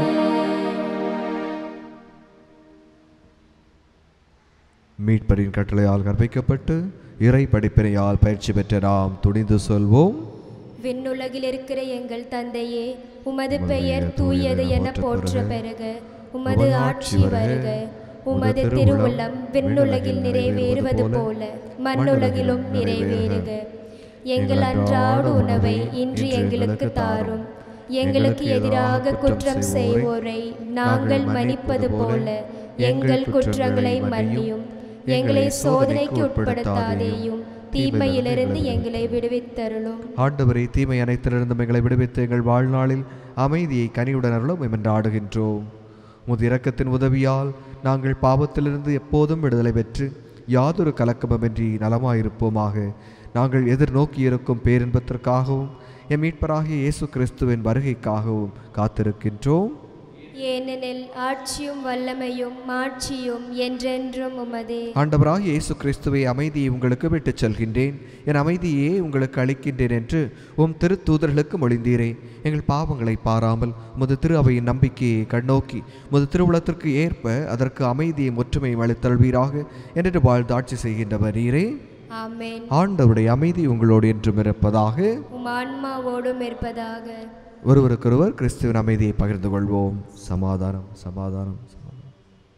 மீட்பரின் கட்டளையால் கற்பிக்கப்பட்டு இறை படிப்பினையால் பயிற்சி பெற்ற நாம் துணிந்து சொல்வோம் விண்ணுலகில் இருக்கிற எங்கள் தந்தையே உமது பெயர் தூயது என போற்ற பெருக உமது ஆட்சி வருக உமது திருவுள்ளம் விண்ணுலகில் நிறைவேறுவது போல மண்ணுலகிலும் நிறைவேறுக எங்கள் அன்றாட உணவை இன்று எங்களுக்கு தாரும் எங்களுக்கு எதிராக குற்றம் செய்வோரை நாங்கள் மன்னிப்பது போல எங்கள் குற்றங்களை மன்னியும் எங்களை சோதனைக்கு உட்படுத்தாதேயும் தீமையிலிருந்து எங்களை விடுவித்தருளும் ஆண்டவரை தீமை அனைத்திலிருந்தும் எங்களை விடுவித்து எங்கள் வாழ்நாளில் அமைதியை கனியுடன் அருளும் என்று ஆடுகின்றோம் உமது இரக்கத்தின் உதவியால் நாங்கள் பாவத்திலிருந்து எப்போதும் விடுதலை பெற்று யாதொரு கலக்கமுமின்றி நலமாயிருப்போமாக நாங்கள் எதிர்நோக்கியிருக்கும் பேரின்பத்திற்காகவும் எம் மீட்பராகிய இயேசு கிறிஸ்துவின் வருகைக்காகவும் காத்திருக்கின்றோம் ஏனெனில் ஆட்சியும் வல்லமையும் மாட்சியும் என்றென்றும் உமதே ஆண்டவராகிய இயேசு கிறிஸ்துவை அமைதியை உங்களுக்கு விட்டுச் செல்கின்றேன் என் அமைதியே உங்களுக்கு அளிக்கின்றேன் என்று உம் திருத்தூதர்களுக்கு மொழிந்தீரே எங்கள் பாவங்களை பாராமல் உமது திரு அவையின் நம்பிக்கையை கண்ணோக்கி உமது திருவுளத்திற்கு ஏற்ப அதற்கு அமைதியை ஒற்றுமையும் அளித்தல்வீராக என்று வாழ்ந்து ஆட்சி செய்கின்றவர் நீரே ஆமென் ஆண்டவருடைய அமைதி உங்களோடு என்றும் இருப்பதாக உம் ஆன்மாவோடும் இருப்பதாக ஒருவருக்கொருவர் கிறிஸ்துவின் அமைதியை பகிர்ந்து கொள்வோம் சமாதானம் சமாதானம் சமாதானம்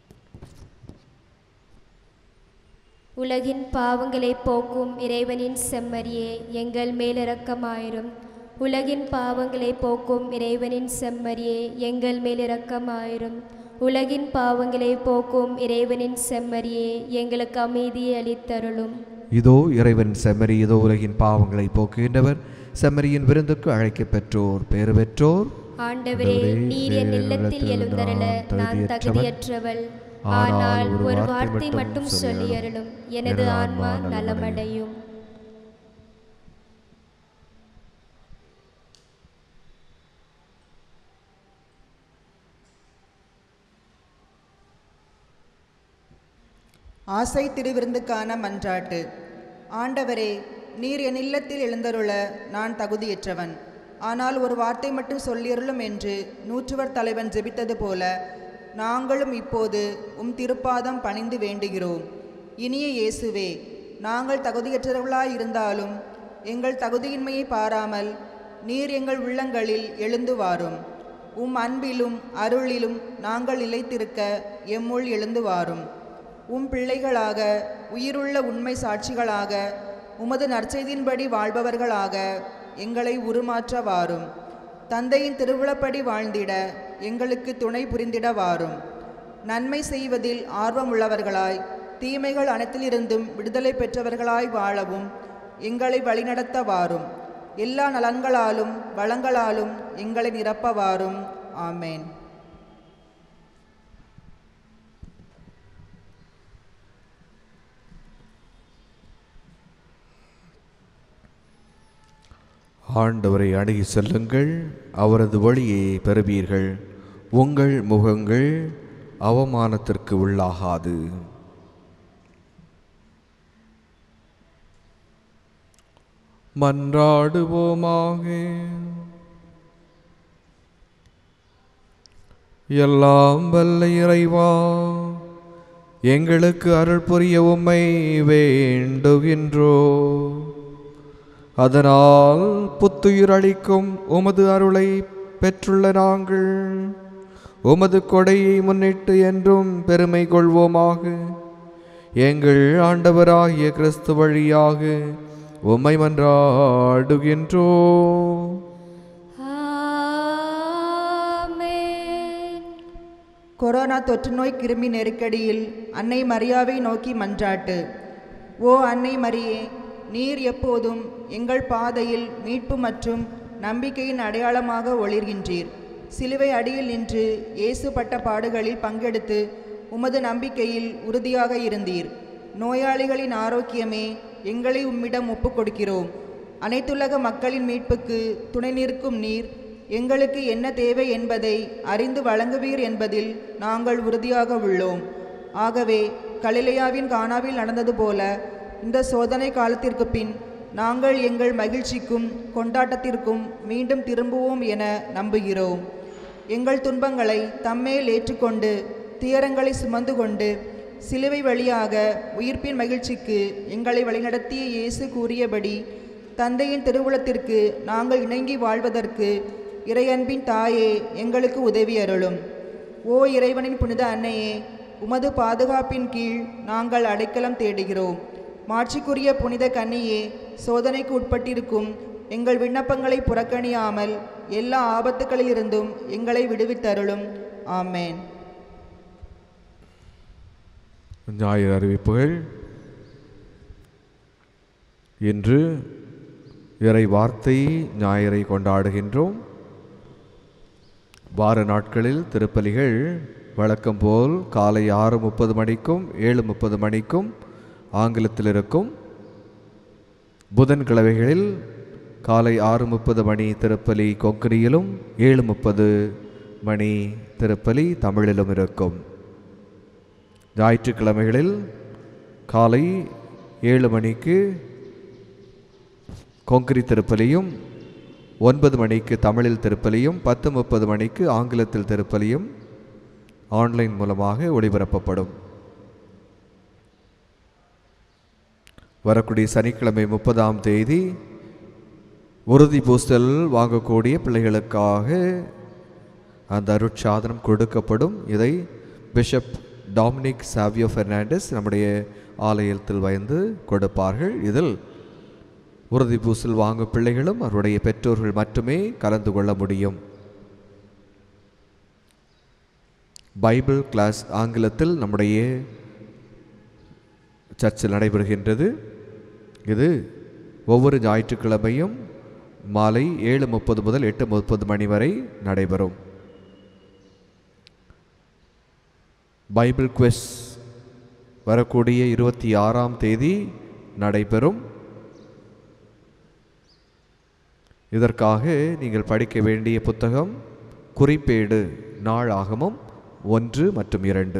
உலகின் பாவங்களை போக்கும் இறைவனின் செம்மறியே எங்கள் மேலிரக்கமாயிரும் உலகின் பாவங்களை போக்கும் இறைவனின் செம்மறியே எங்கள் மேலிரக்கமாயிரும் உலகின் பாவங்களை போக்கும் இறைவனின் செம்மறியே எங்களுக்கு அமைதியை அளித்தருளும் இதோ இறைவன் செம்மறி இதோ உலகின் பாவங்களை போக்குகின்றவர் செம்மறியின் விருந்துக்கு அழைக்கப் பெற்றோர் பேறு பெற்றோர் ஆண்டவரே நீர் என் இல்லத்தில் எழுந்தருள நான் தகுதியற்றவள் ஆனால் ஒரு வார்த்தை மட்டும் சொல்லியருளும் எனது ஆன்மா நலமடையும் ஆசை திருவிருந்துக்கான மன்றாட்டு ஆண்டவரே நீர் என் இல்லத்தில் எழுந்தருள நான் தகுதியற்றவன் ஆனால் ஒரு வார்த்தை மட்டும் சொல்லியருளும் என்று நூற்றுவர் தலைவன் ஜெபித்தது போல நாங்களும் இப்போது உம் திருப்பாதம் பணிந்து வேண்டுகிறோம் இனிய இயேசுவே நாங்கள் தகுதியற்றவர்களாய் இருந்தாலும் எங்கள் தகுதியின்மையை பாராமல் நீர் எங்கள் உள்ளங்களில் எழுந்து வாரும் உம் அன்பிலும் அருளிலும் நாங்கள் நிலைத்திருக்க எம்முள் எழுந்து வாரும் உம் பிள்ளைகளாக உயிருள்ள உண்மை சாட்சிகளாக உமது நற்செய்தியின்படி வாழ்பவர்களாக எங்களை உருமாற்ற வாரும் தந்தையின் திருவிழப்படி வாழ்ந்திட எங்களுக்கு துணை புரிந்திட வாரும் நன்மை செய்வதில் ஆர்வமுள்ளவர்களாய் தீமைகள் அனைத்திலிருந்தும் விடுதலை பெற்றவர்களாய் வாழவும் எங்களை வழிநடத்த வாரும் எல்லா நலன்களாலும் வளங்களாலும் எங்களை நிரப்ப வாரும் ஆமேன் ஆண்டவரை அணுகி செல்லுங்கள் அவரது வழியை பெறுவீர்கள் உங்கள் முகங்கள் அவமானத்திற்கு உள்ளாகாது மன்றாடுவோமாக எல்லாம் வல்ல இறைவா எங்களுக்கு அருள் புரிய உம்மை வேண்டுகின்றோ அதனால் புத்துயிர் அளிக்கும் உமது அருளை பெற்றுள்ள நாங்கள் உமது கொடையை முன்னிட்டு என்றும் பெருமை கொள்வோமாக எங்கள் ஆண்டவராகிய கிறிஸ்து வழியாக உம்மை மன்றாடுகின்றோ ஆமென் கொரோனா தொற்றுநோய் கிருமி நெருக்கடியில் அன்னை மரியாவை நோக்கி மன்றாட்டு ஓ அன்னை மரியே நீர் எப்போதும் எங்கள் பாதையில் மீட்பு மற்றும் நம்பிக்கையின் அடையாளமாக ஒளிர்கின்றீர் சிலுவை அடியில் நின்று இயேசு பட்ட பாடுகளில் பங்கெடுத்து உமது நம்பிக்கையில் உறுதியாக இருந்தீர் நோயாளிகளின் ஆரோக்கியமே எங்களை உம்மிடம் ஒப்புக் கொடுக்கிறோம் அனைத்துலக மக்களின் மீட்புக்கு துணை நிற்கும் நீர் எங்களுக்கு என்ன தேவை என்பதை அறிந்து வழங்குவீர் என்பதில் நாங்கள் உறுதியாக உள்ளோம் ஆகவே கலிலேயாவின் கானாவில் நடந்தது போல இந்த சோதனை காலத்திற்கு பின் நாங்கள் எங்கள் மகிழ்ச்சிக்கும் கொண்டாட்டத்திற்கும் மீண்டும் திரும்புவோம் என நம்புகிறோம் எங்கள் துன்பங்களை தம்மேல் ஏற்றுக்கொண்டு துயரங்களை சுமந்து கொண்டு சிலுவை வழியாக உயிர்ப்பின் மகிழ்ச்சிக்கு எங்களை வழிநடத்திய இயேசு கூறியபடி தந்தையின் திருவுளத்திற்கு நாங்கள் இணங்கி வாழ்வதற்கு இறையன்பின் தாயே எங்களுக்கு உதவி அருளும் ஓ இறைவனின் புனித அன்னையே உமது பாதுகாப்பின் கீழ் நாங்கள் அடைக்கலம் தேடுகிறோம் மாட்சிக்குரிய புனித கன்னியே சோதனைக்கு உட்பட்டிருக்கும் எங்கள் விண்ணப்பங்களை புறக்கணியாமல் எல்லா ஆபத்துகளிலிருந்தும் எங்களை விடுவித்தருளும் ஆமேன் ஞாயிறு அறிவிப்புகள் இன்று இறை வார்த்தை ஞாயிறை கொண்டாடுகின்றோம் வார நாட்களில் திருப்பலிகள் வழக்கம் போல் காலை ஆறு முப்பது மணிக்கும் ஏழு முப்பது மணிக்கும் ஆங்கிலத்தில் இருக்கும் புதன்கிழமைகளில் காலை ஆறு முப்பது மணி திருப்பலி கொங்கரியிலும் ஏழு முப்பது மணி திருப்பலி தமிழிலும் இருக்கும் ஞாயிற்றுக்கிழமைகளில் காலை ஏழு மணிக்கு கொங்கிரி திருப்பலியும் ஒன்பது மணிக்கு தமிழில் திருப்பலியும் பத்து முப்பது மணிக்கு ஆங்கிலத்தில் திருப்பலியும் ஆன்லைன் மூலமாக ஒளிபரப்பப்படும் வரக்கூடிய சனிக்கிழமை முப்பதாம் தேதி உறுதி பூஸ்டல் வாங்கக்கூடிய பிள்ளைகளுக்காக அந்த அருட்சாதனம் கொடுக்கப்படும் இதை பிஷப் டாமினிக் சாவியோ பெர்னாண்டஸ் நம்முடைய ஆலயத்தில் வந்து கொடுப்பார்கள் இதில் உறுதி பூசல் வாங்கும் பிள்ளைகளும் அவருடைய பெற்றோர்கள் மட்டுமே கலந்து கொள்ள முடியும் பைபிள் கிளாஸ் ஆங்கிலத்தில் நம்முடைய சர்ச்சில் நடைபெறுகின்றது இது ஒவ்வொரு ஞாயிற்றுக்கிழமையும் மாலை ஏழு முப்பது முதல் எட்டு முப்பது மணி வரை நடைபெறும் பைபிள் குவெஸ் வரக்கூடிய இருபத்தி ஆறாம் தேதி நடைபெறும் இதற்காக நீங்கள் படிக்க வேண்டிய புத்தகம் குறிப்பேடு நாளாகமும் ஒன்று மற்றும் இரண்டு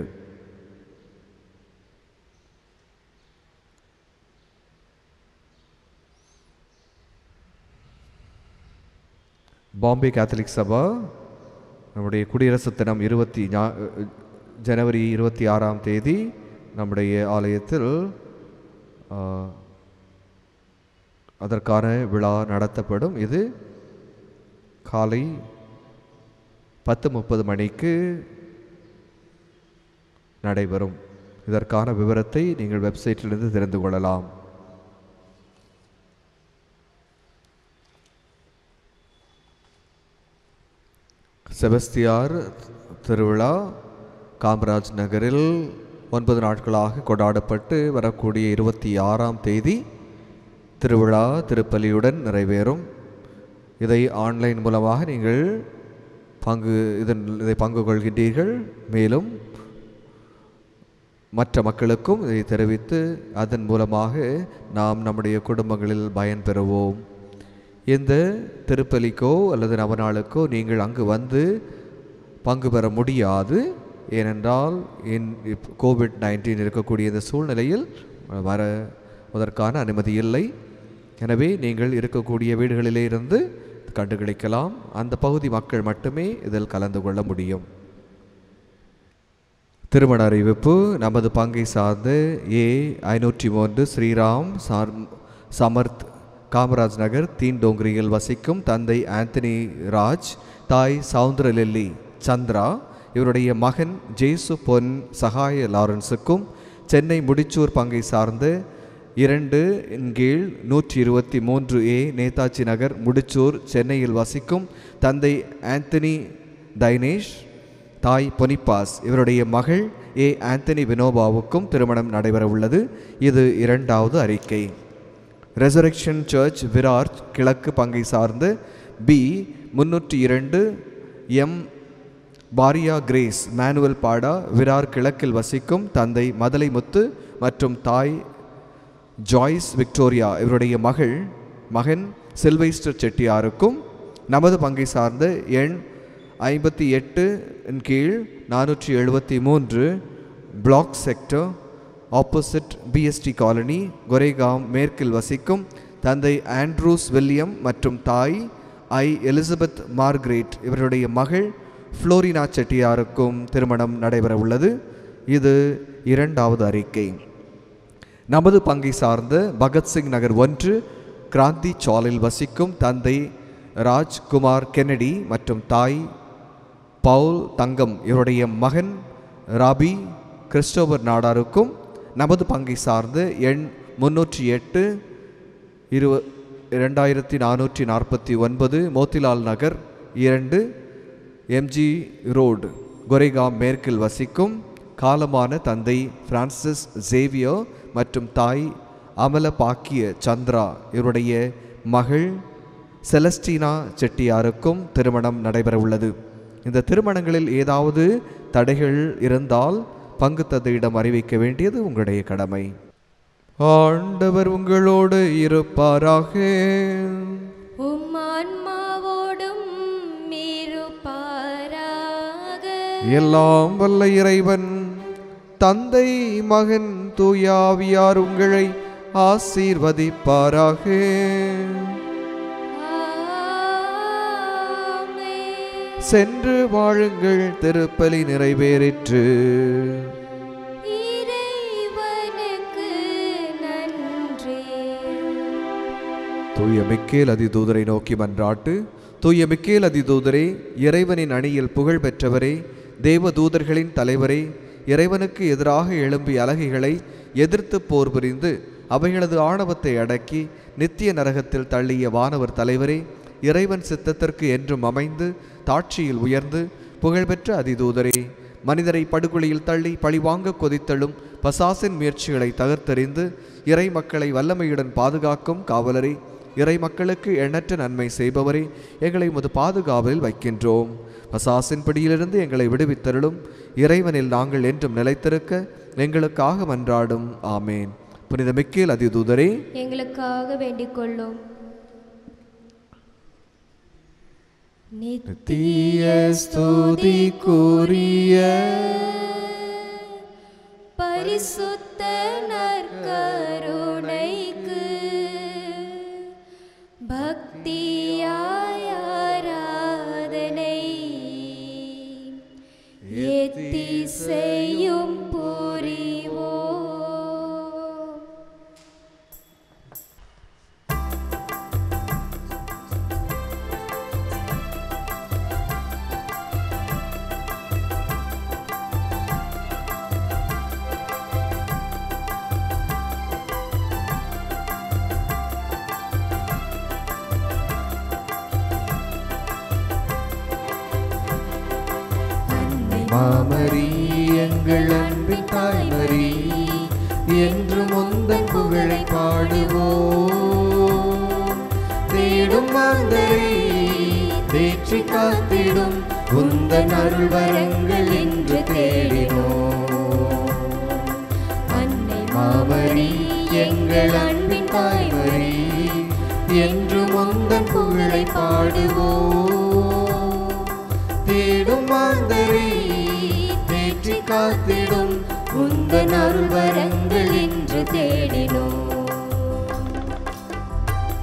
பாம்பே கேத்தலிக் சபா நம்முடைய குடியரசு தினம் இருபத்தி ஞா- ஜனவரி இருபத்தி ஆறாம் தேதி நம்முடைய ஆலயத்தில் ஆ, அதற்கான விழா நடத்தப்படும் இது காலை பத்து முப்பது மணிக்கு நடைபெறும் இதற்கான விவரத்தை நீங்கள் வெப்சைட்டிலிருந்து தெரிந்து கொள்ளலாம் செபஸ்தியார் திருவிழா காமராஜ் நகரில் ஒன்பது நாட்களாக கொண்டாடப்பட்டு வரக்கூடிய இருபத்தி ஆறாம் தேதி திருவிழா திருப்பலியுடன் நிறைவேறும் இதை ஆன்லைன் மூலமாக நீங்கள் பங்கு இதன் இதை பங்கு கொள்கின்றீர்கள் மேலும் மற்ற மக்களுக்கும் இதை தெரிவித்து அதன் மூலமாக நாம் நம்முடைய குடும்பங்களில் பயன் பெறுவோம் இந்த திருப்பலிக்கோ அல்லது நவநாளுக்கோ நீங்கள் அங்கு வந்து பங்கு பெற முடியாது ஏனென்றால் இன் இப் கோவிட் நைன்டீன் இருக்கக்கூடிய இந்த சூழ்நிலையில் வர அதற்கான அனுமதி இல்லை எனவே நீங்கள் இருக்கக்கூடிய வீடுகளிலே இருந்து கண்டுகளிக்கலாம் அந்த பகுதி மக்கள் மட்டுமே இதில் கலந்து கொள்ள முடியும் திருமண அறிவிப்பு நமது பங்கை சார்ந்து ஏ ஐநூற்றி மூன்று ஸ்ரீராம் சார் சமர்த் காமராஜ் நகர் தீண்டோங்கிரியில் வசிக்கும் தந்தை ஆந்தனி ராஜ் தாய் சவுந்தரலில்லி சந்திரா இவருடைய மகன் ஜேசு பொன் சகாய லாரன்ஸுக்கும் சென்னை முடிச்சூர் பங்கை சார்ந்து இரண்டு இன் கீழ் நூற்றி இருபத்தி மூன்று ஏ நேதாஜி நகர் முடிச்சூர் சென்னையில் வசிக்கும் தந்தை ஆந்தனி தைனேஷ் தாய் பொனிப்பாஸ் இவருடைய மகள் ஏ ஆந்தனி வினோபாவுக்கும் திருமணம் நடைபெற உள்ளது இது இரண்டாவது அறிக்கை ரெசரெக்ஷன் சர்ச் விரார் கிழக்கு பங்கை சார்ந்து பி முன்னூற்றி இரண்டு எம் பாரியா கிரேஸ் மேனுவல் பாடா விரார் கிழக்கில் வசிக்கும் தந்தை மதலை முத்து மற்றும் தாய் ஜாய்ஸ் விக்டோரியா இவருடைய மகள் மகன் சில்வைஸ்டர் செட்டியாருக்கும் நமது பங்கை சார்ந்த எண் ஐம்பத்தி எட்டு இன் கீழ் நானூற்றி எழுபத்தி மூன்று block sector opposite BST colony Goregaon மேற்கில் வசிக்கும் தந்தை ஆண்ட்ரூஸ் வில்லியம் மற்றும் தாய் ஐ எலிசபெத் மார்க்ரேட் இவருடைய மகள் ஃப்ளோரினா செட்டியாருக்கும் திருமணம் நடைபெற உள்ளது இது இரண்டாவது அறிக்கை நமது பங்கை சார்ந்த பகத்சிங் நகர் ஒன்று கிராந்தி சாலில் வசிக்கும் தந்தை ராஜ்குமார் கென்னடி மற்றும் தாய் பவுல் தங்கம் இவருடைய மகன் ராபி கிறிஸ்டோபர் நாடாருக்கும் நமது பங்கை சார்ந்து எண் முன்னூற்றி எட்டு இருவ இரண்டாயிரத்தி நானூற்றி நாற்பத்தி ஒன்பது மோத்திலால் நகர் இரண்டு எம்ஜி ரோடு கொரேகாம் மேற்கில் வசிக்கும் காலமான தந்தை பிரான்சிஸ் ஜேவியர் மற்றும் தாய் அமல பாக்கிய சந்திரா இவருடைய மகள் செலஸ்டீனா செட்டியாருக்கும் திருமணம் நடைபெற உள்ளது இந்த திருமணங்களில் ஏதாவது தடைகள் இருந்தால் பங்கு தந்தையிடம் அறிவிக்க வேண்டியது உங்களுடைய கடமை ஆண்டவர் உங்களோடு இருப்பாராக உம் ஆன்மாவோடும் இருப்பாராக எல்லாம் வல்ல இறைவன் தந்தை மகன் தூயாவியார் உங்களை ஆசீர்வதிப்பாராக ஆமென். சென்று வாழுங்கள் திருப்பலி நிறைவேறிற்று இறைவனுக்கு நன்றி தூய மிக்கேல் அதிதூதரை நோக்கி மன்றாட்டு தூய மிக்கேல் அதிதூதரே இறைவனின் அணியில் புகழ் பெற்றவரே தேவ தூதர்களின் தலைவரே இறைவனுக்கு எதிராக எழும்பிய அலகைகளை எதிர்த்து போர் புரிந்து அவைகளது ஆணவத்தை அடக்கி நித்திய நரகத்தில் தள்ளிய வானவர் தலைவரே இறைவன் சித்தத்திற்கு என்றும் அமைந்து தாட்சியில் உயர்ந்து புகழ்பெற்ற அதிதூதரே மனிதரை படுகொலியில் தள்ளி பழிவாங்க கொதித்தழும் பசாசின் முயற்சிகளை தகர்த்தெறிந்து இறை மக்களை வல்லமையுடன் பாதுகாக்கும் காவலரே இறை மக்களுக்கு எண்ணற்ற நன்மை செய்பவரே எங்களை உமது பாதுகாவலில் வைக்கின்றோம் பசாசின் பிடியிலிருந்து எங்களை விடுவித்தருளும் இறைவனில் நாங்கள் என்றும் நிலைத்திருக்க எங்களுக்காக மன்றாடும் ஆமேன் புனித மிக்கேல் அதிதூதரே எங்களுக்காக வேண்டிக் கொள்ளும் நித்திய ஸ்துதிக்குரிய பரிசுத்த நற்கருணைக்கு பக்தியாய் ஆராதனை எத்திசையும் புரிவோம் மாமரி எங்கள் அன்பின் தாய்மரி என்று முந்தன் புகழை பாடுவோம் தேடும் மாந்தரை தேற்றி காத்திடும் உந்தன் அருள்வரங்கள் என்று தேடினோம் அன்னை மாமரி எங்கள் அன்பின் தாய்மரி என்று முந்தன் புகழை பாடுவோம் தேடும் மாந்தரை தேற்றி காத்திடும் உந்தன் அருள்வரங்கள் என்று தேடினோம்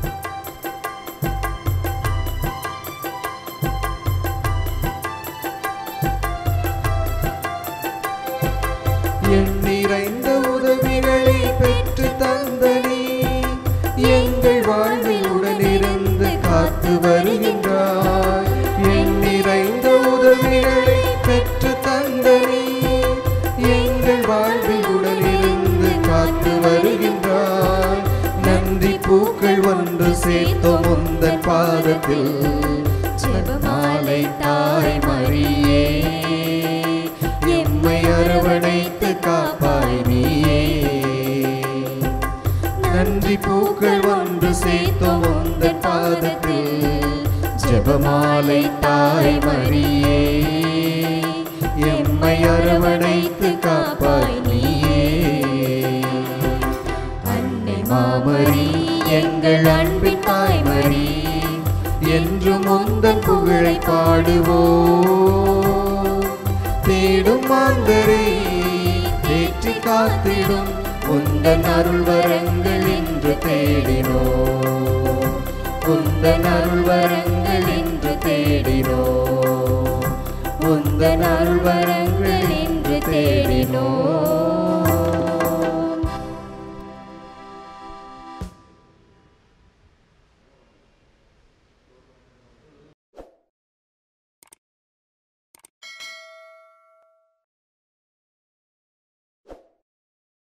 எங்கள் வாழ்வில் உடனிருந்து காத்து வருகின்றார் என் நிறைந்த உதவிகளை பெற்று தந்த நீ எங்கள் வாழ்வில் உடனிருந்து காத்து வருகின்றார் நன்றி பூக்கள் ஒன்று சேர்த்தோம் உந்தன் பாதத்தில் ஜெபமாலை தாய் மரியே எம்மை அரவணைத்து காப்பாய் நீயே நன்றி பூக்கள் ஒன்று சேர்த்தோம் உந்தன் பாதத்தில் ஜெபமாலை தாய் மரியே எம்மை அரவணைத்து காப்பாய் நீயே அன்னை மாமரி எங்கள் அன்பின் தாய்மரி என்றும் உந்தன் புகழை பாடுவோம் தேடும் மாந்தரை தேற்றி காத்திடும் உந்தன் அருள் வரங்கள் என்று தேடினோம் உந்தன் அருள் வரங்கள் என்று தேடினோம் உந்தன் அருள் வரங்கள் என்று தேடினோம்